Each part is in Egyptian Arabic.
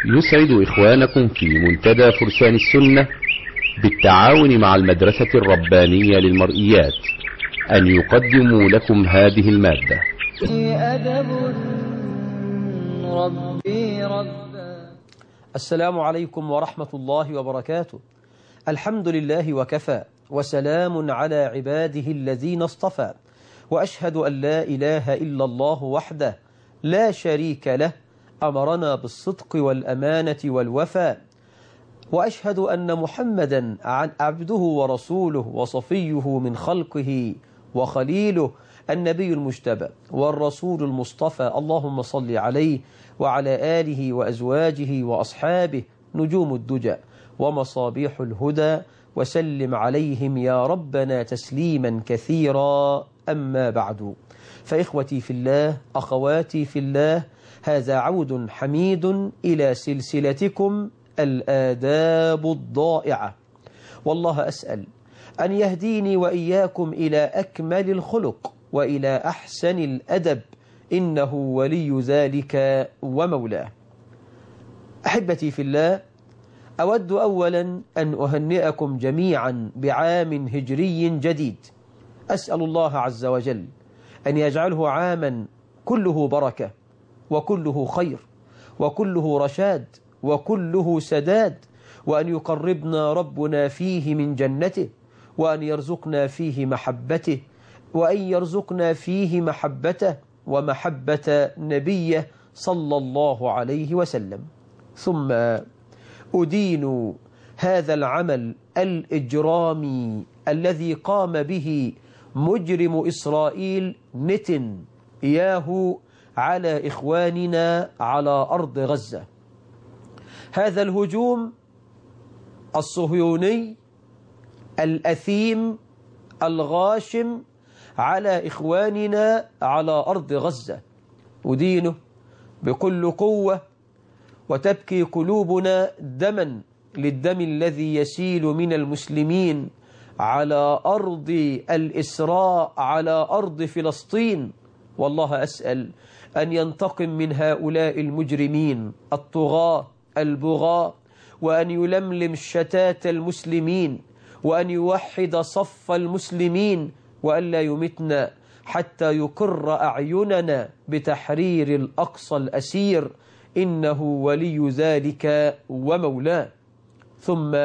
يسعد إخوانكم في منتدى فرسان السنة بالتعاون مع المدرسة الربانية للمرئيات أن يقدموا لكم هذه المادة أدب ربي ربا السلام عليكم ورحمة الله وبركاته الحمد لله وكفى وسلام على عباده الذين اصطفى وأشهد أن لا إله إلا الله وحده لا شريك له أمرنا بالصدق والأمانة والوفاء وأشهد أن محمدا عن عبده ورسوله وصفيه من خلقه وخليله النبي المجتبى والرسول المصطفى اللهم صل عليه وعلى آله وأزواجه وأصحابه نجوم الدجى ومصابيح الهدى وسلم عليهم يا ربنا تسليما كثيرا أما بعد فإخوتي في الله أخواتي في الله هذا عود حميد إلى سلسلتكم الآداب الضائعة والله أسأل أن يهديني وإياكم إلى أكمل الخلق وإلى أحسن الأدب إنه ولي ذلك ومولاه أحبتي في الله أود أولا أن أهنئكم جميعا بعام هجري جديد أسأل الله عز وجل أن يجعله عاما كله بركة وكله خير وكله رشاد وكله سداد وأن يقربنا ربنا فيه من جنته وأن يرزقنا فيه محبته وأن يرزقنا فيه محبته ومحبة نبيه صلى الله عليه وسلم ثم أدين هذا العمل الإجرامي الذي قام به مجرم إسرائيل نتن إياه على إخواننا على أرض غزة هذا الهجوم الصهيوني الأثيم الغاشم على إخواننا على أرض غزة أدينه بكل قوة وتبكي قلوبنا دما للدم الذي يسيل من المسلمين على أرض الإسراء على أرض فلسطين والله أسأل أن ينتقم من هؤلاء المجرمين الطغاة البغاة وأن يلملم شتات المسلمين وأن يوحد صف المسلمين وأن لا يمتنا حتى يقر أعيننا بتحرير الأقصى الأسير إنه ولي ذلك ومولاه ثم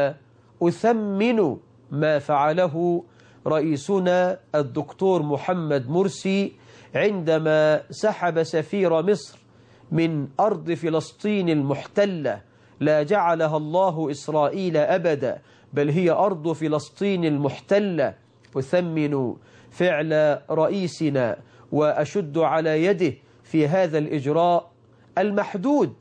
أثمن ما فعله رئيسنا الدكتور محمد مرسي عندما سحب سفير مصر من أرض فلسطين المحتلة لا جعلها الله إسرائيل أبدا بل هي أرض فلسطين المحتلة أثمن فعل رئيسنا وأشد على يده في هذا الإجراء المحدود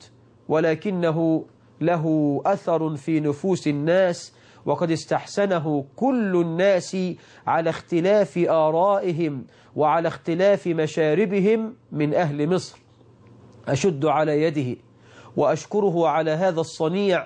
ولكنه له أثر في نفوس الناس وقد استحسنه كل الناس على اختلاف آرائهم وعلى اختلاف مشاربهم من أهل مصر أشد على يده وأشكره على هذا الصنيع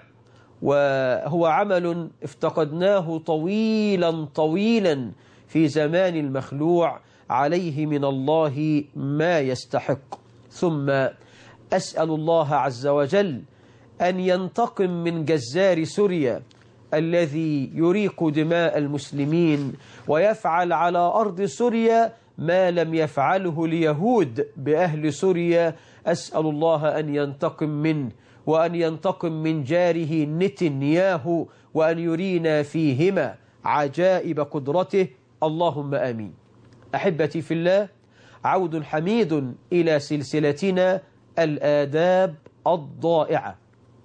وهو عمل افتقدناه طويلا طويلا في زمان المخلوع عليه من الله ما يستحق ثم أسأل الله عز وجل أن ينتقم من جزار سوريا الذي يريق دماء المسلمين ويفعل على أرض سوريا ما لم يفعله اليهود بأهل سوريا أسأل الله أن ينتقم منه وأن ينتقم من جاره نتنياهو وأن يرينا فيهما عجائب قدرته اللهم آمين أحبتي في الله عود حميد إلى سلسلتنا الآداب الضائعة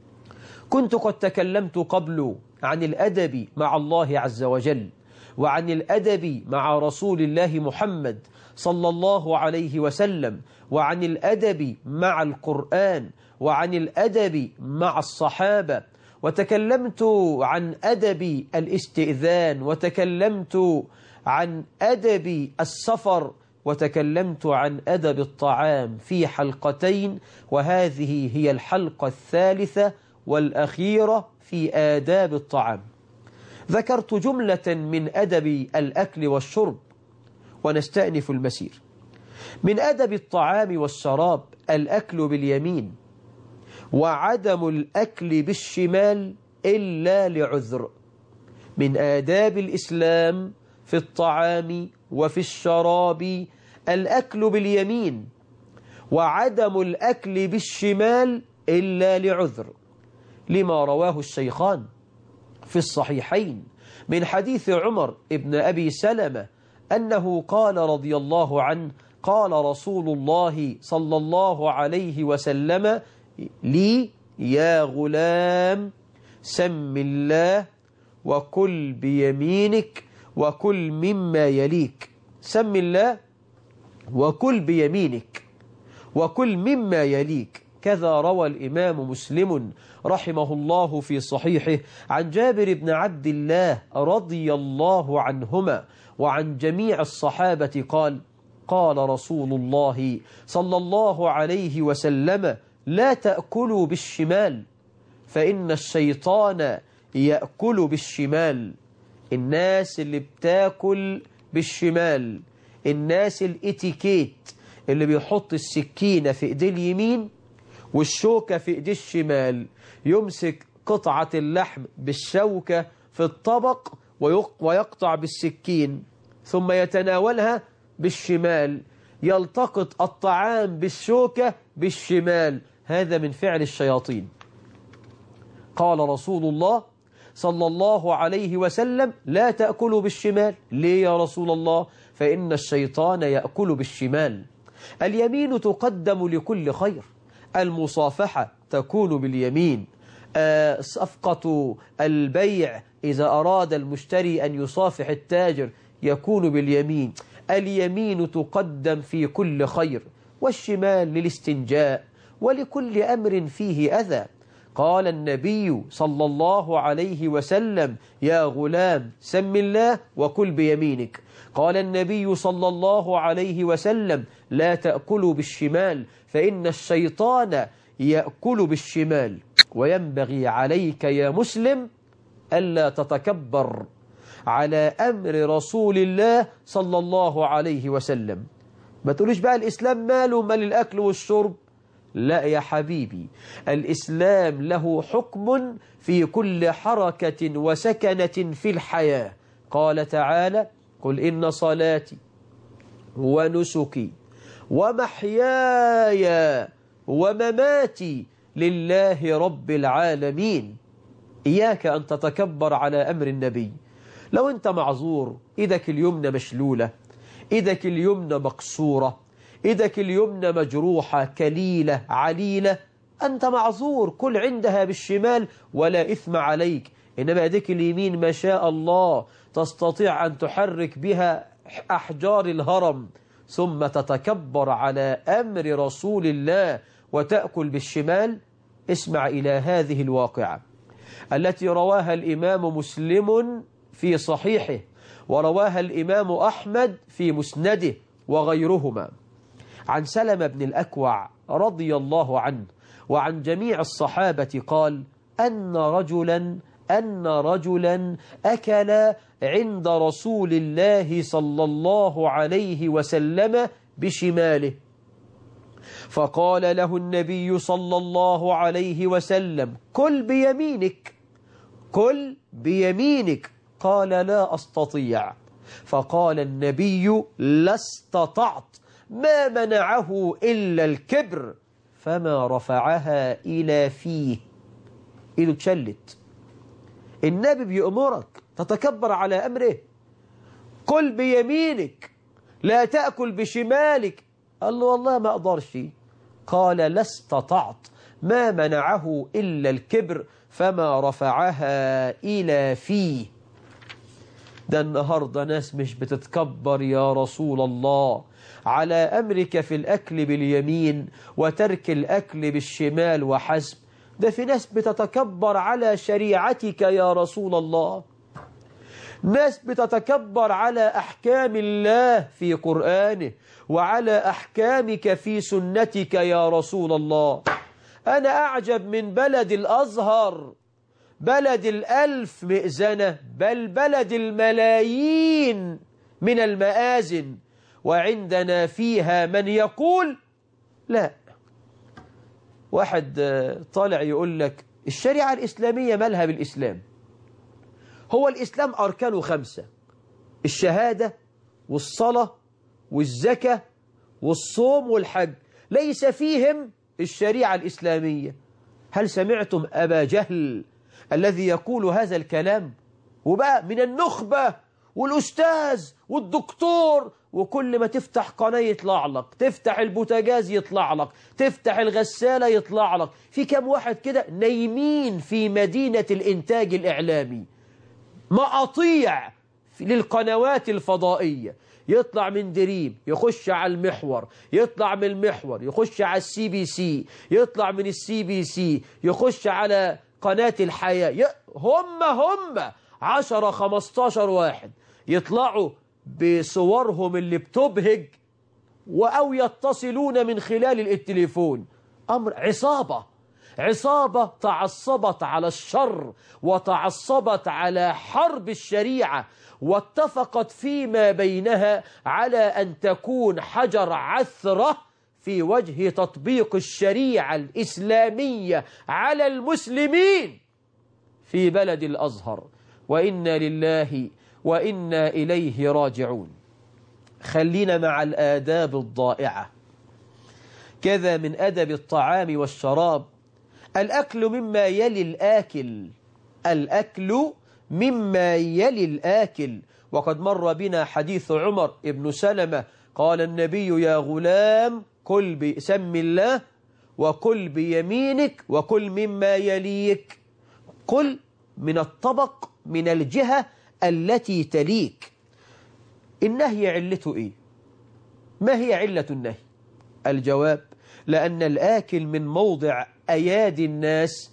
كنت قد تكلمت قبل عن الأدب مع الله عز وجل وعن الأدب مع رسول الله محمد صلى الله عليه وسلم وعن الأدب مع القرآن وعن الأدب مع الصحابة وتكلمت عن أدب الاستئذان وتكلمت عن أدب السفر وتكلمت عن أدب الطعام في حلقتين وهذه هي الحلقة الثالثة والأخيرة في آداب الطعام ذكرت جملة من أدب الأكل والشرب ونستأنف المسير من أدب الطعام والشراب الأكل باليمين وعدم الأكل بالشمال إلا لعذر من آداب الإسلام في الطعام وفي الشراب الأكل باليمين وعدم الأكل بالشمال إلا لعذر لما رواه الشيخان في الصحيحين من حديث عمر ابن أبي سلمة أنه قال رضي الله عنه قال رسول الله صلى الله عليه وسلم لي يا غلام سم الله وكل بيمينك وكل مما يليك سم الله وكل بيمينك وكل مما يليك كذا روى الإمام مسلم رحمه الله في صحيحه عن جابر بن عبد الله رضي الله عنهما وعن جميع الصحابة قال قال رسول الله صلى الله عليه وسلم لا تأكلوا بالشمال فإن الشيطان يأكل بالشمال الناس اللي بتاكل بالشمال الناس الاتيكيت اللي بيحط السكينة في ايديه اليمين والشوكة في ايديه الشمال يمسك قطعة اللحم بالشوكة في الطبق ويقطع بالسكين ثم يتناولها بالشمال يلتقط الطعام بالشوكة بالشمال هذا من فعل الشياطين قال رسول الله صلى الله عليه وسلم لا تأكلوا بالشمال ليه يا رسول الله فإن الشيطان يأكل بالشمال اليمين تقدم لكل خير المصافحة تكون باليمين صفقة البيع إذا أراد المشتري أن يصافح التاجر يكون باليمين اليمين تقدم في كل خير والشمال للاستنجاء ولكل أمر فيه أذى قال النبي صلى الله عليه وسلم يا غلام سم الله وكل بيمينك قال النبي صلى الله عليه وسلم لا تأكلوا بالشمال فإن الشيطان يأكل بالشمال وينبغي عليك يا مسلم ألا تتكبر على أمر رسول الله صلى الله عليه وسلم ما تقولش بقى الإسلام ماله مال الأكل والشرب لا يا حبيبي الإسلام له حكم في كل حركة وسكنة في الحياة قال تعالى قل إن صلاتي ونسكي ومحياي ومماتي لله رب العالمين إياك أن تتكبر على أمر النبي لو أنت معذور إيدك اليمنى مشلولة إيدك اليمنى مقصورة إيدك اليمنى مجروحة كليلة عليلة أنت معذور كل عندها بالشمال ولا إثم عليك إنما يديك اليمين ما شاء الله تستطيع أن تحرك بها أحجار الهرم ثم تتكبر على أمر رسول الله وتأكل بالشمال اسمع إلى هذه الواقعة التي رواها الإمام مسلم في صحيحه ورواها الإمام أحمد في مسنده وغيرهما عن سلمة بن الأكوع رضي الله عنه وعن جميع الصحابة قال أن رجلا أن رجلا أكل عند رسول الله صلى الله عليه وسلم بشماله فقال له النبي صلى الله عليه وسلم كل بيمينك كل بيمينك قال لا أستطيع فقال النبي لا استطعت ما منعه إلا الكبر فما رفعها إلى فيه إيده تشلت النبي بيأمرك تتكبر على أمره كل بيمينك لا تأكل بشمالك قال له والله ما أقدرش قال لا استطعت ما منعه إلا الكبر فما رفعها إلى فيه ده النهاردة ناس مش بتتكبر يا رسول الله على أمرك في الأكل باليمين وترك الأكل بالشمال وحسب ده في ناس بتتكبر على شريعتك يا رسول الله ناس بتتكبر على أحكام الله في قرآنه وعلى أحكامك في سنتك يا رسول الله أنا أعجب من بلد الأزهر بلد الألف مئذنة بل بلد الملايين من المآذن وعندنا فيها من يقول لا واحد آه، طالع يقول لك الشريعة الإسلامية مالها بالإسلام هو الإسلام أركانه خمسة الشهادة والصلاة والزكاة والصوم والحج ليس فيهم الشريعة الإسلامية هل سمعتم أبا جهل الذي يقول هذا الكلام وبقى من النخبة والأستاذ والدكتور وكل ما تفتح قناة يطلع لك تفتح البوتاجاز يطلع لك تفتح الغسالة يطلع لك في كم واحد كده نايمين في مدينة الإنتاج الإعلامي مقاطيع للقنوات الفضائية يطلع من دريم يخش على المحور يطلع من المحور يخش على السي بي سي يطلع من السي بي سي يخش على قناة الحياة ي... هم هم عشرة خمستاشر واحد يطلعوا بصورهم اللي بتبهج أو يتصلون من خلال التليفون أمر عصابة عصابة تعصبت على الشر وتعصبت على حرب الشريعة واتفقت فيما بينها على أن تكون حجر عثرة في وجه تطبيق الشريعة الإسلامية على المسلمين في بلد الأزهر وإنا لله وإنا إليه راجعون خلينا مع الآداب الضائعة كذا من أدب الطعام والشراب الأكل مما يلي الآكل الأكل مما يلي الآكل وقد مر بنا حديث عمر ابن سلمة قال النبي يا غلام كل بسم الله وكل بيمينك وكل مما يليك كل من الطبق من الجهة التي تليك النهي علته إيه ما هي علة النهي الجواب لأن الآكل من موضع أيادي الناس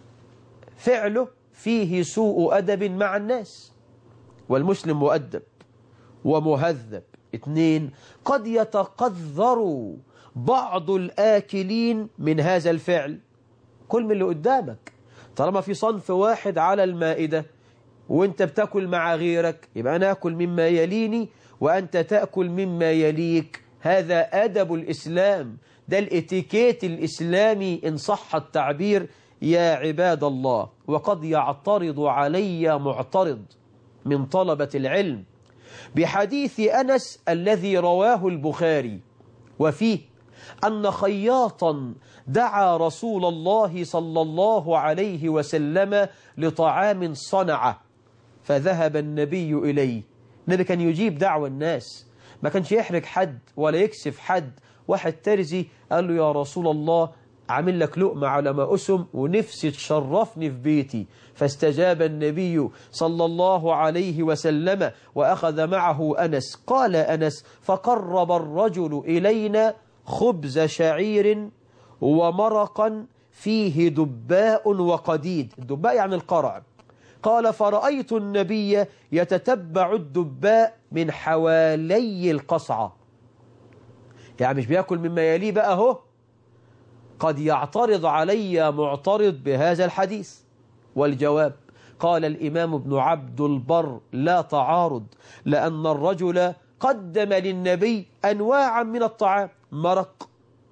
فعله فيه سوء أدب مع الناس والمسلم مؤدب ومهذب اثنين قد يتقذر بعض الآكلين من هذا الفعل كل من اللي قدامك طالما في صنف واحد على المائدة وانت بتاكل مع غيرك يبقى أنا أكل مما يليني وأنت تأكل مما يليك هذا أدب الإسلام ده الاتيكيت الإسلامي إن صح التعبير يا عباد الله وقد يعترض علي معترض من طلبة العلم بحديث أنس الذي رواه البخاري وفيه أن خياطا دعا رسول الله صلى الله عليه وسلم لطعام صنعه فذهب النبي إليه النبي كان يجيب دعوة الناس ما كانش يحرج حد ولا يكسف حد واحد ترزي قال له يا رسول الله عامل لك لقمة على ما أسم ونفسي تشرفني في بيتي فاستجاب النبي صلى الله عليه وسلم وأخذ معه أنس قال أنس فقرب الرجل إلينا خبز شعير ومرقا فيه دباء وقديد الدباء يعني القرع قال فرأيت النبي يتتبع الدباء من حوالي القصعة يعني مش بيأكل مما يليه بقى هو قد يعترض علي معترض بهذا الحديث والجواب قال الإمام ابن عبد البر لا تعارض لأن الرجل قدم للنبي أنواعا من الطعام مرق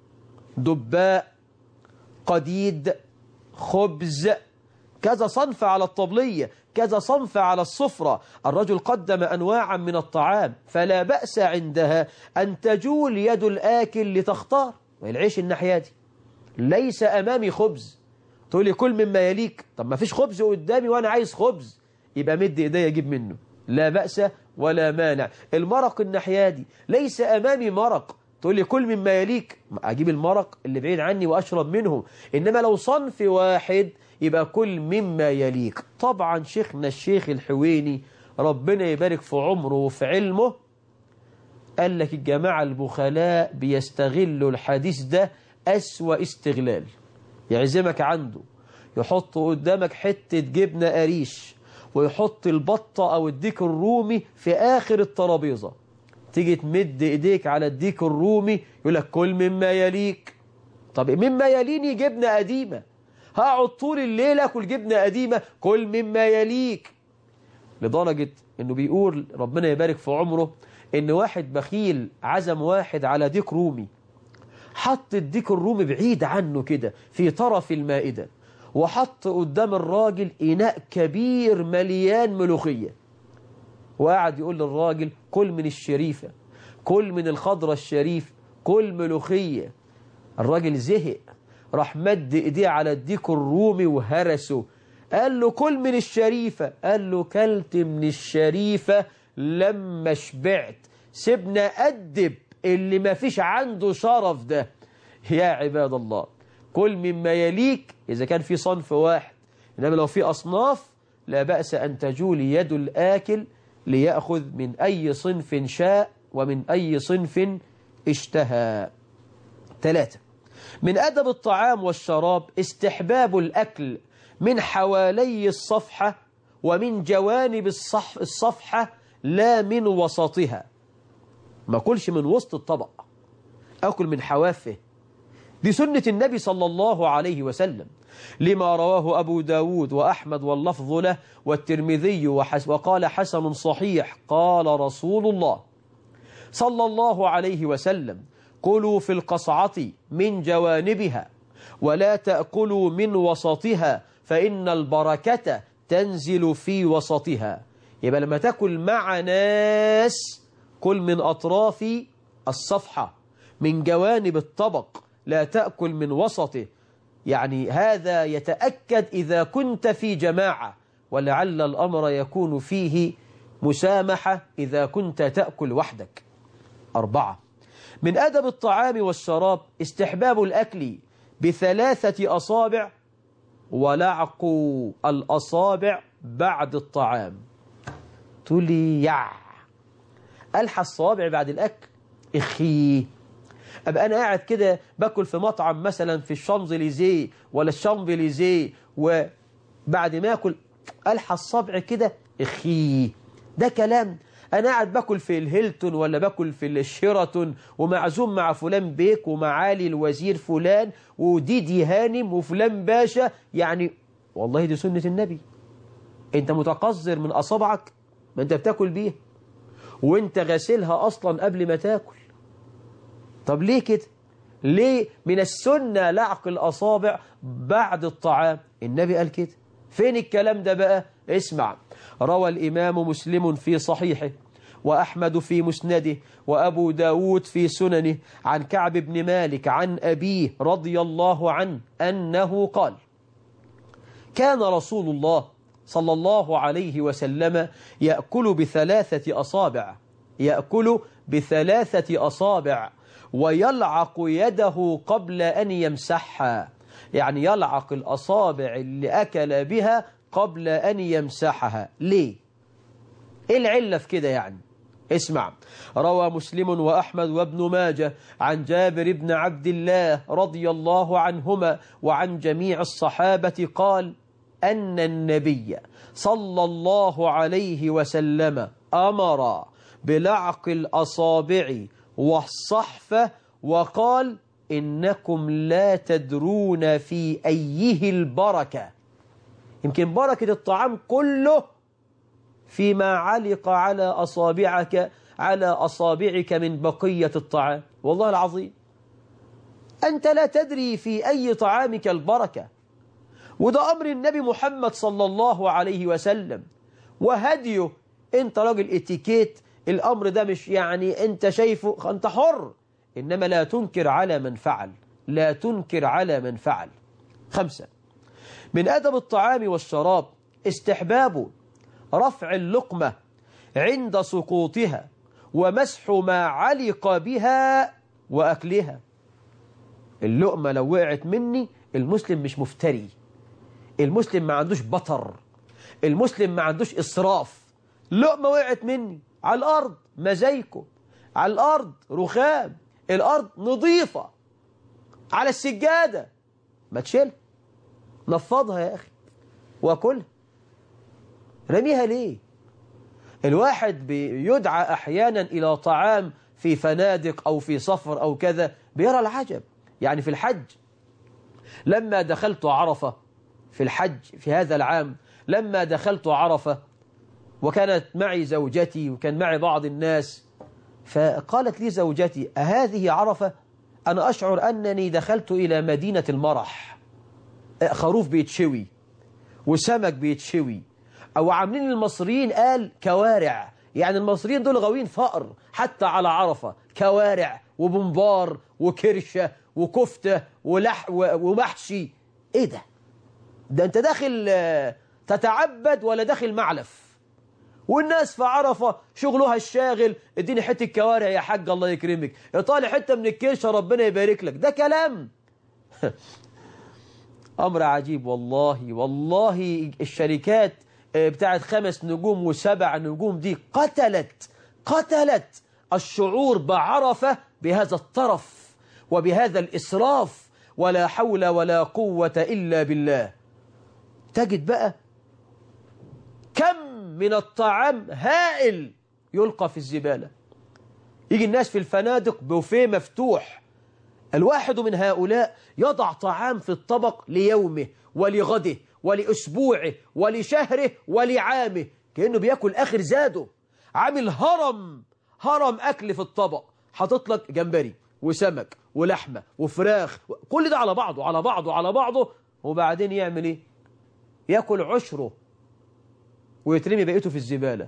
دباء قديد خبز كذا صنف على الطبلية كذا صنف على الصفرة الرجل قدم أنواعا من الطعام فلا بأس عندها أن تجول يد الآكل لتختار والعيش الناحية دي ليس أمامي خبز تقول لي كل مما يليك طب ما فيش خبز قدامي وأنا عايز خبز يبقى مد إيدي أجيب منه لا بأس ولا مانع المرق الناحية دي ليس أمامي مرق تقول لي كل مما يليك أجيب المرق اللي بعيد عني وأشرب منه إنما لو صنف واحد يبقى كل مما يليك طبعا شيخنا الشيخ الحويني ربنا يبارك في عمره وفي علمه قال لك الجماعة البخلاء بيستغلوا الحديث ده أسوأ استغلال يعزمك عنده يحط قدامك حتة جبنة قريش ويحط البطة أو الديك الرومي في آخر الترابيزة تيجي تمد إيديك على الديك الرومي يقول لك كل مما يليك طب مما يليني جبنة قديمة هقعد طول الليل أكل جبنة قديمة كل مما يليك لدرجة أنه بيقول ربنا يبارك في عمره أن واحد بخيل عزم واحد على ديك رومي حط الديك الرومي بعيد عنه كده في طرف المائدة وحط قدام الراجل إناء كبير مليان ملوخية وقعد يقول للراجل كل من الشريفة كل من الخضرة الشريف كل ملوخية الراجل زهق راح مد ايديه على الديك الرومي وهرسه قال له كل من الشريفة قال له كلت من الشريفة لما شبعت سيبنا أدب اللي ما فيش عنده شرف ده يا عباد الله كل مما يليك إذا كان في صنف واحد إنما لو في أصناف لا بأس أن تجول يد الآكل ليأخذ من أي صنف شاء ومن أي صنف اشتهى ثلاثة من أدب الطعام والشراب استحباب الأكل من حوالي الصفحة ومن جوانب الصف الصفحة لا من وسطها ما أكلش من وسط الطبق أكل من حوافه دي سنة النبي صلى الله عليه وسلم لما رواه أبو داود وأحمد واللفظ له والترمذي وحس وقال حسن صحيح قال رسول الله صلى الله عليه وسلم كلوا في القصعة من جوانبها ولا تأكلوا من وسطها فإن البركة تنزل في وسطها يبقى لما تأكل مع ناس كل من أطراف الصفحة من جوانب الطبق لا تأكل من وسطه يعني هذا يتأكد إذا كنت في جماعة ولعل الأمر يكون فيه مسامحة إذا كنت تأكل وحدك أربعة من أدب الطعام والشراب استحباب الأكل بثلاثة أصابع ولعق الأصابع بعد الطعام تقول لي يع ألحى الصوابع بعد الأكل إخي أبقى أنا قاعد كده باكل في مطعم مثلا في الشانزليزيه ولا الشامبليزيه وبعد ما أكل ألحى الصبع كده إخي ده كلام أنا قاعد باكل في الهيلتون ولا باكل في الشيراتون ومعزوم مع فلان بيك ومعالي الوزير فلان وديدي هانم وفلان باشا يعني والله دي سنة النبي أنت متقذر من أصابعك ما أنت بتاكل بيها وأنت غاسلها أصلا قبل ما تاكل طب ليه كده ليه من السنة لعق الأصابع بعد الطعام النبي قال كده فين الكلام ده بقى اسمع روى الإمام مسلم في صحيحه وأحمد في مسنده وأبو داود في سننه عن كعب بن مالك عن أبيه رضي الله عنه أنه قال كان رسول الله صلى الله عليه وسلم يأكل بثلاثة أصابع يأكل بثلاثة أصابع ويلعق يده قبل أن يمسحها يعني يلعق الأصابع اللي أكل بها قبل أن يمسحها ليه؟ إيه العلة في كده يعني؟ اسمع روى مسلم وأحمد وابن ماجه عن جابر بن عبد الله رضي الله عنهما وعن جميع الصحابة قال أن النبي صلى الله عليه وسلم أمر بلعق الأصابع والصحفة وقال إنكم لا تدرون في أيه البركة يمكن بركة الطعام كله فيما علق على أصابعك على أصابعك من بقية الطعام والله العظيم أنت لا تدري في أي طعامك البركة وده أمر النبي محمد صلى الله عليه وسلم وهديه أنت راجل اتيكيت الأمر ده مش يعني أنت شايفه أنت حر إنما لا تنكر على من فعل لا تنكر على من فعل خمسة من أدب الطعام والشراب استحباب رفع اللقمة عند سقوطها ومسح ما علق بها وأكلها اللقمة لو وقعت مني المسلم مش مفتري المسلم ما عندوش بطر المسلم ما عندوش إسراف لقمة وقعت مني على الأرض مزايكو على الأرض رخام الأرض نظيفة على السجادة ما تشيل نفضها يا أخي وكلها رميها ليه الواحد بيدعى أحيانا إلى طعام في فنادق أو في سفر أو كذا بيرى العجب يعني في الحج لما دخلت عرفة في الحج في هذا العام لما دخلت عرفة وكانت معي زوجتي وكان معي بعض الناس فقالت لي زوجتي أهذه عرفة أنا أشعر أنني دخلت إلى مدينة المرح خروف بيتشوي وسمك بيتشوي أو عاملين المصريين قال كوارع يعني المصريين دول غاويين فقر حتى على عرفة كوارع وبمبار وكرشة وكفتة ولح ومحشي إيه ده ده أنت داخل آه، تتعبد ولا داخل معلف والناس في عرفة شغلها الشاغل اديني حتة كوارع يا حاج الله يكرمك اطالع حتة من الكرشة ربنا يبارك لك ده كلام أمر عجيب والله والله الشركات آه، بتاعت خمس نجوم وسبع نجوم دي قتلت قتلت الشعور بعرفة بهذا الطرف وبهذا الإسراف ولا حول ولا قوة إلا بالله تجد بقى كم من الطعام هائل يلقى في الزبالة يجي الناس في الفنادق بوفيه مفتوح الواحد من هؤلاء يضع طعام في الطبق ليومه ولغده ولأسبوعه ولشهره ولعامه كأنه بياكل آخر زاده عامل هرم هرم أكل في الطبق حاطط لك جمبري وسمك ولحمة وفراخ كل ده على بعضه على بعضه على بعضه وبعدين يعمل ايه ياكل عشره ويترمي بقيته في الزبالة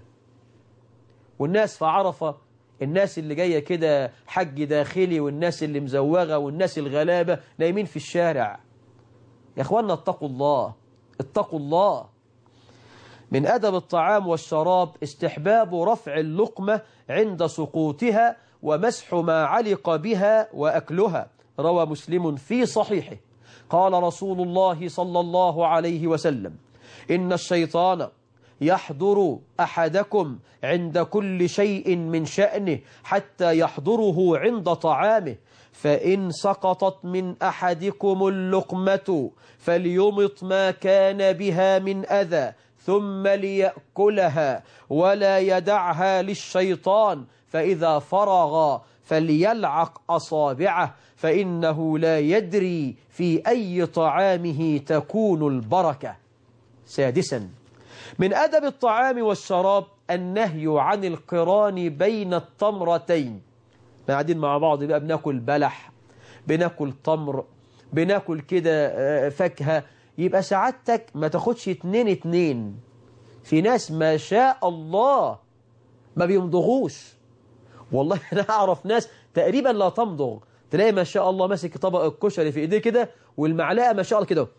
والناس في عرفة الناس اللي جاية كده حج داخلي والناس اللي مزوغة والناس الغلابة نايمين في الشارع يا اخوانا اتقوا الله اتقوا الله من أدب الطعام والشراب استحباب رفع اللقمة عند سقوطها ومسح ما علق بها وأكلها روى مسلم في صحيحه قال رسول الله صلى الله عليه وسلم إن الشيطان يحضر أحدكم عند كل شيء من شأنه حتى يحضره عند طعامه فإن سقطت من أحدكم اللقمة فليمط ما كان بها من أذى ثم ليأكلها ولا يدعها للشيطان فإذا فرغ فليلعق أصابعه فإنه لا يدري في أي طعامه تكون البركة سادسا من أدب الطعام والشراب النهي عن القران بين التمرتين قاعدين مع بعض بقى بناكل بلح بناكل تمر بناكل كده آه، فاكهة يبقى سعادتك ما تاخدش اتنين اتنين في ناس ما شاء الله ما بيمضغوش والله انا اعرف ناس تقريبا لا تمضغ تلاقي ما شاء الله ماسك طبق الكشري في ايديه كده والمعلقه ما شاء الله كده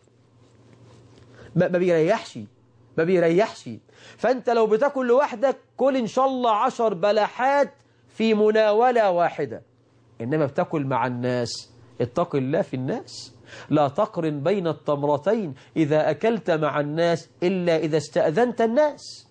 ما ما بيريحش ما بيريحش فانت لو بتاكل لوحدك كل ان شاء الله عشر بلحات في مناولة واحدة إنما بتاكل مع الناس اتق الله في الناس لا تقرن بين التمرتين إذا أكلت مع الناس إلا إذا استأذنت الناس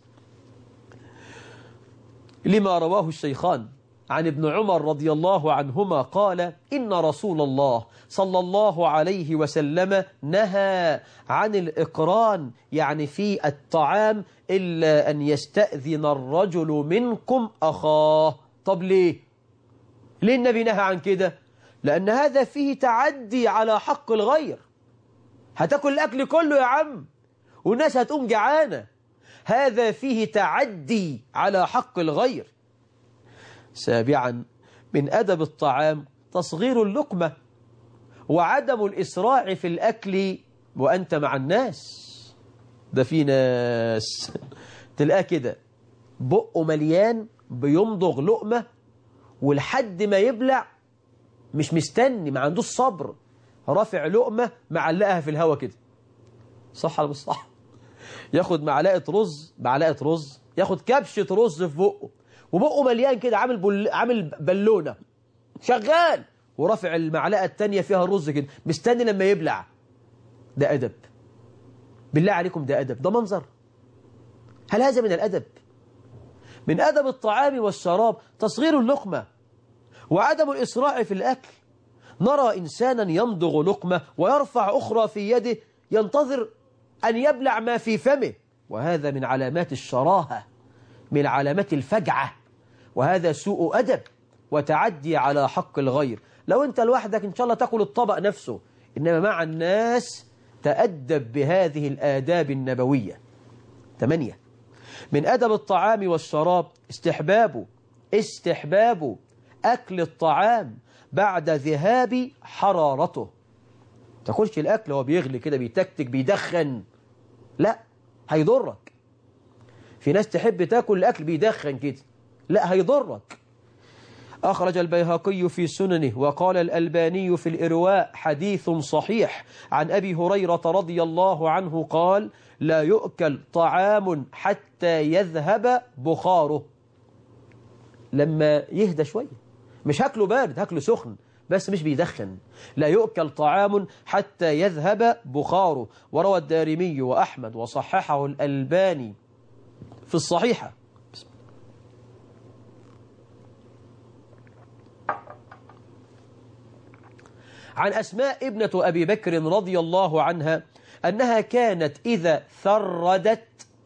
لما رواه الشيخان عن ابن عمر رضي الله عنهما قال إن رسول الله صلى الله عليه وسلم نهى عن الإقران يعني في الطعام إلا أن يستأذن الرجل منكم أخاه طب ليه؟ ليه النبي نهى عن كده؟ لأن هذا فيه تعدي على حق الغير هتاكل الأكل كله يا عم والناس هتقوم جعانة هذا فيه تعدي على حق الغير سابعا من أدب الطعام تصغير اللقمة وعدم الإسراع في الأكل وأنت مع الناس ده في ناس تلقاه كده بقه مليان بيمضغ لقمة ولحد ما يبلع مش مستني ما عندوش صبر رافع لقمة معلقها في الهوا كده صح ولا مش صح ياخد معلقة رز معلقة رز ياخد كبشة رز في بقه وبقه مليان كده عامل بل... عامل بالونة شغال ورافع المعلقة التانية فيها الرز كده مستني لما يبلع ده أدب بالله عليكم ده أدب ده منظر هل هذا من الأدب من أدب الطعام والشراب تصغير اللقمة وعدم الإسراع في الأكل نرى إنسانا يمضغ لقمة ويرفع أخرى في يده ينتظر أن يبلع ما في فمه وهذا من علامات الشراهة من علامات الفجعة وهذا سوء أدب وتعدي على حق الغير لو أنت لوحدك إن شاء الله تأكل الطبق نفسه إنما مع الناس تأدب بهذه الآداب النبوية ثمانية من أدب الطعام والشراب استحبابه استحباب أكل الطعام بعد ذهاب حرارته تاكلش الأكل هو بيغلي كده بيتكتك بيدخن لا هيضرك في ناس تحب تاكل الأكل بيدخن كده لا هيضرك أخرج البيهقي في سننه وقال الألباني في الإرواء حديث صحيح عن أبي هريرة رضي الله عنه قال لا يؤكل طعام حتى يذهب بخاره لما يهدى شوية مش هاكله بارد هاكله سخن بس مش بيدخن لا يؤكل طعام حتى يذهب بخاره وروى الدارمي وأحمد وصححه الألباني في الصحيحة عن أسماء ابنة أبي بكر رضي الله عنها أنها كانت إذا ثردت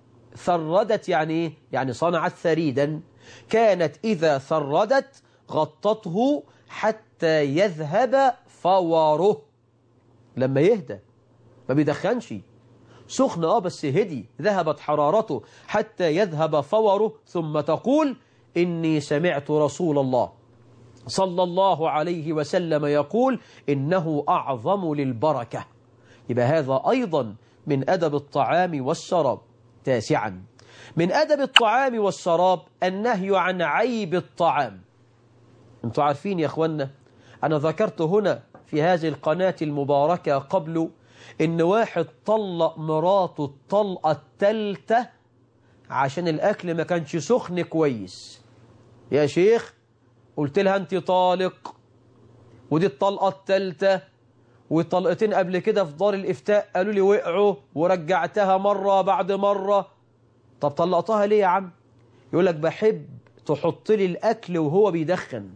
ثردت يعني إيه؟ يعني صنعت ثريدا كانت إذا ثردت غطته حتى يذهب فوره لما يهدى ما بيدخنش سخن اه بس هدي ذهبت حرارته حتى يذهب فوره ثم تقول إني سمعت رسول الله صلى الله عليه وسلم يقول إنه أعظم للبركة يبقى هذا أيضا من أدب الطعام والشراب تاسعا من أدب الطعام والشراب النهي عن عيب الطعام انتوا عارفين يا أخوانا أنا ذكرت هنا في هذه القناة المباركة قبل إن واحد طلق مراته الطلقة التالتة عشان الأكل ما كانش سخن كويس يا شيخ قلت لها أنت طالق ودي الطلقة التالتة والطلقتين قبل كده في دار الإفتاء قالوا لي وقعوا ورجعتها مرة بعد مرة طب طلقتها ليه يا عم يقول لك بحب تحط لي الأكل وهو بيدخن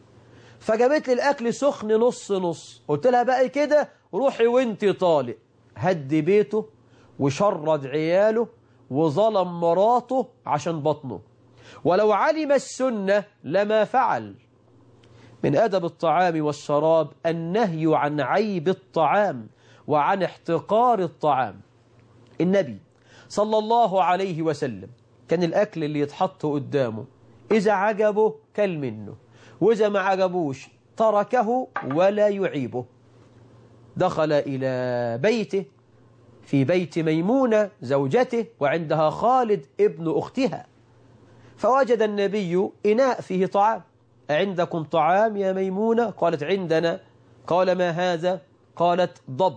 فجابت لي الأكل سخن نص نص قلت لها بقى كده روحي وانت طالق هد بيته وشرد عياله وظلم مراته عشان بطنه ولو علم السنة لما فعل من أدب الطعام والشراب النهي عن عيب الطعام وعن احتقار الطعام النبي صلى الله عليه وسلم كان الأكل اللي يتحط قدامه إذا عجبه كل منه وإذا ما عجبوش تركه ولا يعيبه دخل إلى بيته في بيت ميمونة زوجته وعندها خالد ابن أختها فوجد النبي إناء فيه طعام عندكم طعام يا ميمونة قالت عندنا قال ما هذا قالت ضب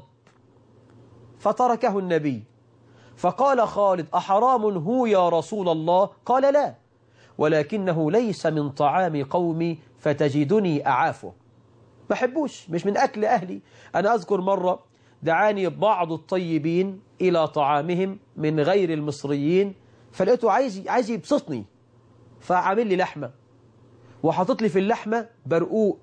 فتركه النبي فقال خالد أحرام هو يا رسول الله قال لا ولكنه ليس من طعام قومي فتجدني أعافه ما حبوش مش من أكل أهلي أنا أذكر مرة دعاني بعض الطيبين إلى طعامهم من غير المصريين فلقيته عايز عايز يبسطني فعامل لي لحمة وحاطط لي في اللحمة برقوق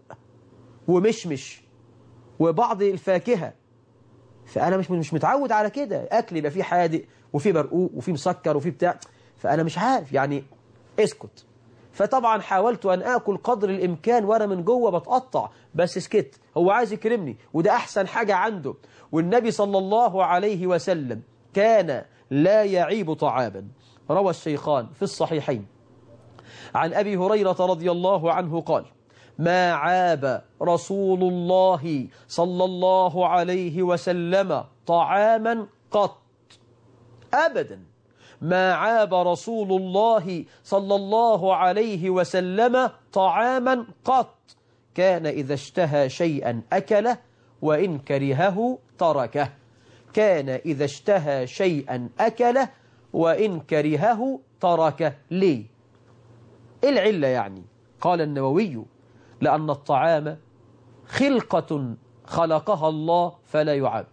ومشمش وبعض الفاكهة فأنا مش مش متعود على كده أكل يبقى فيه حادق وفيه برقوق وفيه مسكر وفيه بتاع فأنا مش عارف يعني اسكت فطبعا حاولت أن آكل قدر الإمكان وأنا من جوه بتقطع بس سكت هو عايز يكرمني وده أحسن حاجة عنده والنبي صلى الله عليه وسلم كان لا يعيب طعاما روى الشيخان في الصحيحين عن أبي هريرة رضي الله عنه قال ما عاب رسول الله صلى الله عليه وسلم طعاما قط أبدا ما عاب رسول الله صلى الله عليه وسلم طعاما قط كان إذا اشتهى شيئا أكله وإن كرهه تركه كان إذا اشتهى شيئا أكله وإن كرهه تركه ليه إيه العلة يعني قال النووي لأن الطعام خلقة خلقها الله فلا يعاب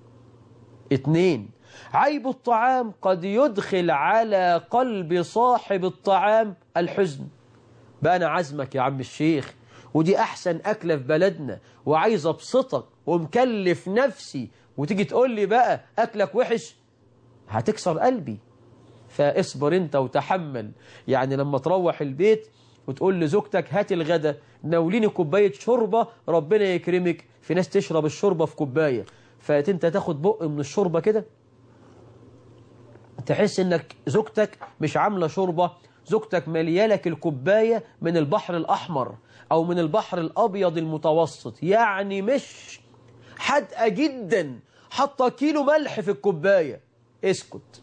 اثنين عيب الطعام قد يدخل على قلب صاحب الطعام الحزن بقى أنا عزمك يا عم الشيخ ودي أحسن أكلة في بلدنا وعايز أبسطك ومكلف نفسي وتيجي تقول لي بقى أكلك وحش هتكسر قلبي فاصبر انت وتحمل يعني لما تروح البيت وتقول لزوجتك هات الغدا ناوليني كوباية شوربة ربنا يكرمك في ناس تشرب الشوربة في كوباية فانت تاخد بق من الشوربة كده تحس انك زوجتك مش عاملة شوربة زوجتك مليالك الكوباية من البحر الأحمر أو من البحر الأبيض المتوسط يعني مش حدقة جدا حاطة كيلو ملح في الكوباية اسكت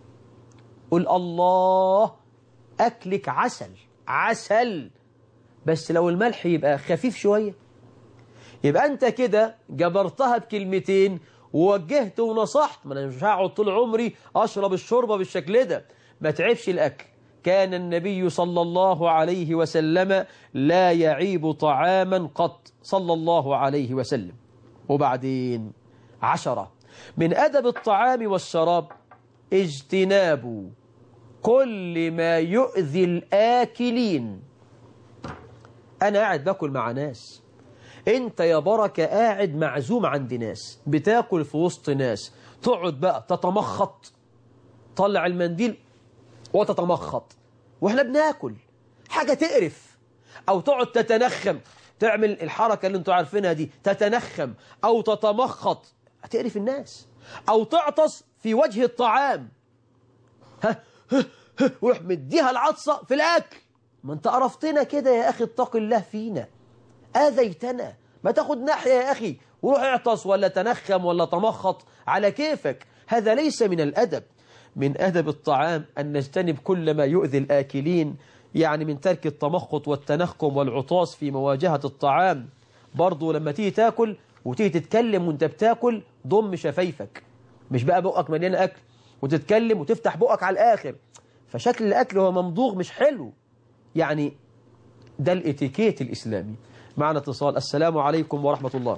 قل الله أكلك عسل عسل بس لو الملح يبقى خفيف شوية يبقى أنت كده جبرتها بكلمتين ووجهت ونصحت ما أنا مش هقعد طول عمري أشرب الشوربة بالشكل ده ما تعبش الأكل كان النبي صلى الله عليه وسلم لا يعيب طعاما قط صلى الله عليه وسلم وبعدين عشرة من أدب الطعام والشراب اجتناب كل ما يؤذي الآكلين أنا قاعد باكل مع ناس أنت يا بركة قاعد معزوم عند ناس بتاكل في وسط ناس تقعد بقى تتمخط طلع المنديل وتتمخط وإحنا بناكل حاجة تقرف أو تقعد تتنخم تعمل الحركة اللي انتوا عارفينها دي تتنخم أو تتمخط هتقرف الناس أو تعطس في وجه الطعام ها ها ها وروح مديها العطسة في الأكل ما انت قرفتنا كده يا أخي اتق الله فينا آذيتنا ما تاخد ناحية يا أخي وروح اعطس ولا تنخم ولا تمخط على كيفك هذا ليس من الأدب من أدب الطعام أن نجتنب كل ما يؤذي الآكلين يعني من ترك التمخط والتنخم والعطاس في مواجهة الطعام برضو لما تيجي تاكل وتيجي تتكلم وانت بتاكل ضم شفايفك مش بقى بقك مليان أكل وتتكلم وتفتح بقك على الآخر فشكل الأكل هو ممضوغ مش حلو يعني ده الاتيكيت الإسلامي معنا اتصال السلام عليكم ورحمة الله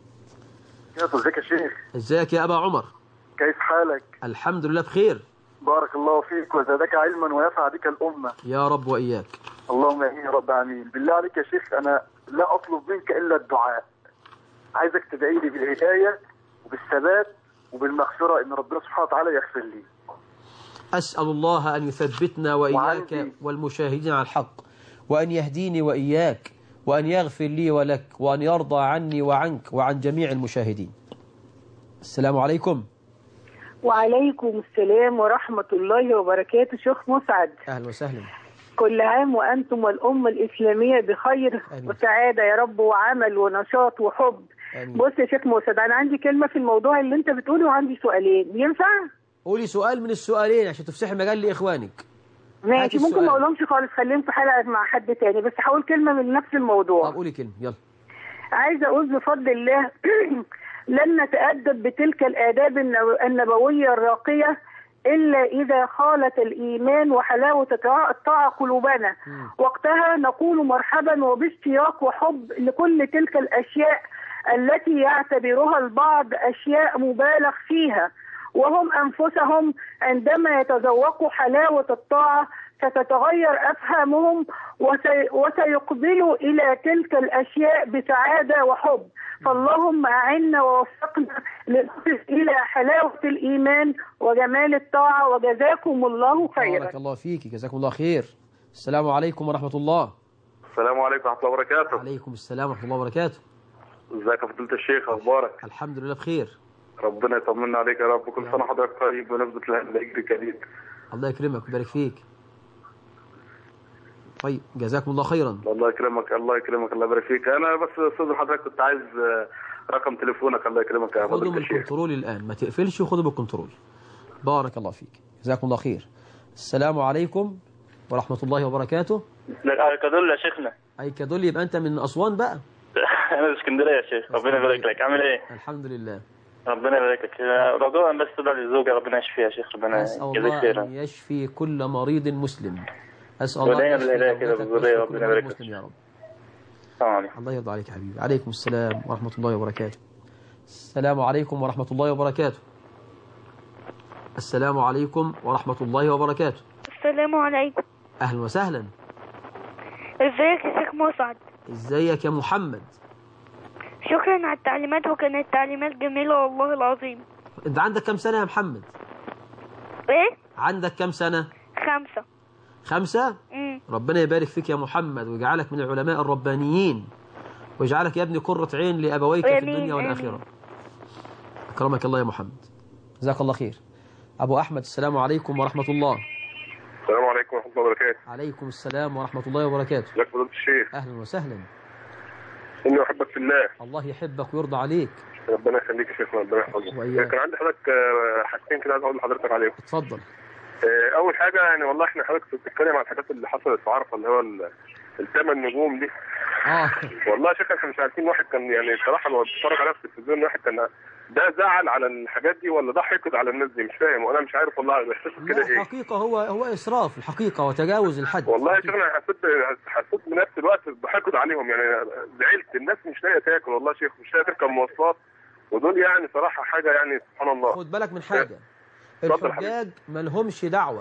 كيف ازيك يا شيخ ازيك يا أبا عمر كيف حالك الحمد لله بخير بارك الله فيك وزادك علما ونفع بك الأمة يا رب وإياك اللهم امين يا رب امين بالله عليك يا شيخ انا لا اطلب منك الا الدعاء عايزك تدعي لي بالهدايه وبالثبات وبالمغفره ان ربنا سبحانه وتعالى يغفر لي أسأل الله أن يثبتنا وإياك وعندي- والمشاهدين على الحق وأن يهديني وإياك وأن يغفر لي ولك وأن يرضى عني وعنك وعن جميع المشاهدين السلام عليكم وعليكم السلام ورحمة الله وبركاته شيخ مسعد أهلا وسهلا كل عام وأنتم والأمة الإسلامية بخير آمين. وسعادة يا رب وعمل ونشاط وحب آمين. بص يا شيخ مسعد أنا عندي كلمة في الموضوع اللي أنت بتقوله وعندي سؤالين ينفع؟ قولي سؤال من السؤالين عشان تفسحي مجال لإخوانك ماشي السؤال. ممكن ما أقولهمش خالص خليهم في حلقة مع حد تاني بس هقول كلمة من نفس الموضوع طب قولي كلمة يلا عايزة أقول بفضل الله لن نتأدب بتلك الآداب النو- النبوية الراقية إلا إذا خالت الإيمان وحلاوة الطاعة الطاعة قلوبنا وقتها نقول مرحبا وباشتياق وحب لكل تلك الأشياء التي يعتبرها البعض أشياء مبالغ فيها وهم أنفسهم عندما يتذوقوا حلاوة الطاعة ستتغير أفهامهم وسي وسيقبلوا إلى تلك الأشياء بسعادة وحب فاللهم أعنا ووفقنا لنصل إلى حلاوة الإيمان وجمال الطاعة وجزاكم الله خيرا بارك الله فيك جزاكم الله خير السلام عليكم ورحمة الله السلام عليكم ورحمه الله وبركاته عليكم السلام ورحمة الله وبركاته ازيك يا فضيله الشيخ اخبارك الحمد لله بخير ربنا يطمنا عليك يا رب كل سنه وحضرتك طيب بمناسبه الهجر الكريم الله يكرمك ويبارك فيك طيب جزاكم الله خيرا الله يكرمك الله يكرمك الله يبارك فيك انا بس استاذ حضرتك كنت عايز آه، رقم تليفونك الله يكرمك يا خذوا فضيله من الشيخ الكنترول الآن ما تقفلش وخذوا بالكنترول بارك الله فيك جزاكم الله خير السلام عليكم ورحمة الله وبركاته كدول يا شيخنا أي كدول يبقى أنت من أسوان بقى انا في اسكندريه يا شيخ ربنا يبارك لك عامل ايه الحمد لله ربنا يبارك لك رجاء بس تدعي للزوجه ربنا يشفيها يا شيخ ربنا أسأل يجزيك الله خيرا أن يشفي كل مريض مسلم أسأل الله ودايما أن يشفي بالله كده زوجتك بالذرية، ويشفي كل ربنا مريض يبارك مسلم يا رب السلام عليكم الله يرضى عليك يا حبيبي عليكم السلام ورحمة الله وبركاته السلام عليكم ورحمة الله وبركاته السلام عليكم ورحمة الله وبركاته السلام عليكم أهلا وسهلا ازيك يا شيخ مسعد ازيك يا محمد شكرا على التعليمات وكانت تعليمات جميلة والله العظيم انت عندك كم سنة يا محمد ايه عندك كم سنة خمسة خمسة امم ربنا يبارك فيك يا محمد ويجعلك من العلماء الربانيين ويجعلك يا ابني قرة عين لأبويك في آمين، الدنيا والآخرة آمين. أكرمك الله يا محمد جزاك الله خير أبو أحمد السلام عليكم ورحمة الله السلام عليكم عليكم ورحمه الله وبركاته عليكم السلام ورحمة الله وبركاته ازيك فضيله الشيخ أهلا وسهلا اني احبك في الله الله يحبك ويرضى عليك ربنا يخليك يا شيخنا ربنا يحفظك وإياك. كان عندي حضرتك آه، حاجتين كده عايز اقول لحضرتك عليهم اتفضل آه، اول حاجه يعني والله احنا حضرتك بتتكلم عن الحاجات اللي حصلت في عرفه اللي هو ال- الثمان نجوم دي آه والله يا شيخ احنا مش عارفين واحد كان يعني صراحه لو بتتفرج عليها في التلفزيون واحد كان ده زعل على الحاجات دي ولا ده حقد على الناس دي مش فاهم وانا مش عارف والله احساسه كده لا ايه حقيقة هو هو إسراف الحقيقة وتجاوز الحد والله يا حقيقة. شيخ انا حسيت حسيت بنفس الوقت بحقد عليهم يعني زعلت الناس مش لاقيه تاكل والله يا شيخ مش لاقيه تركب مواصلات ودول يعني صراحه حاجه يعني سبحان الله خد بالك من حاجة اتفضل الحجاج ما لهمش دعوة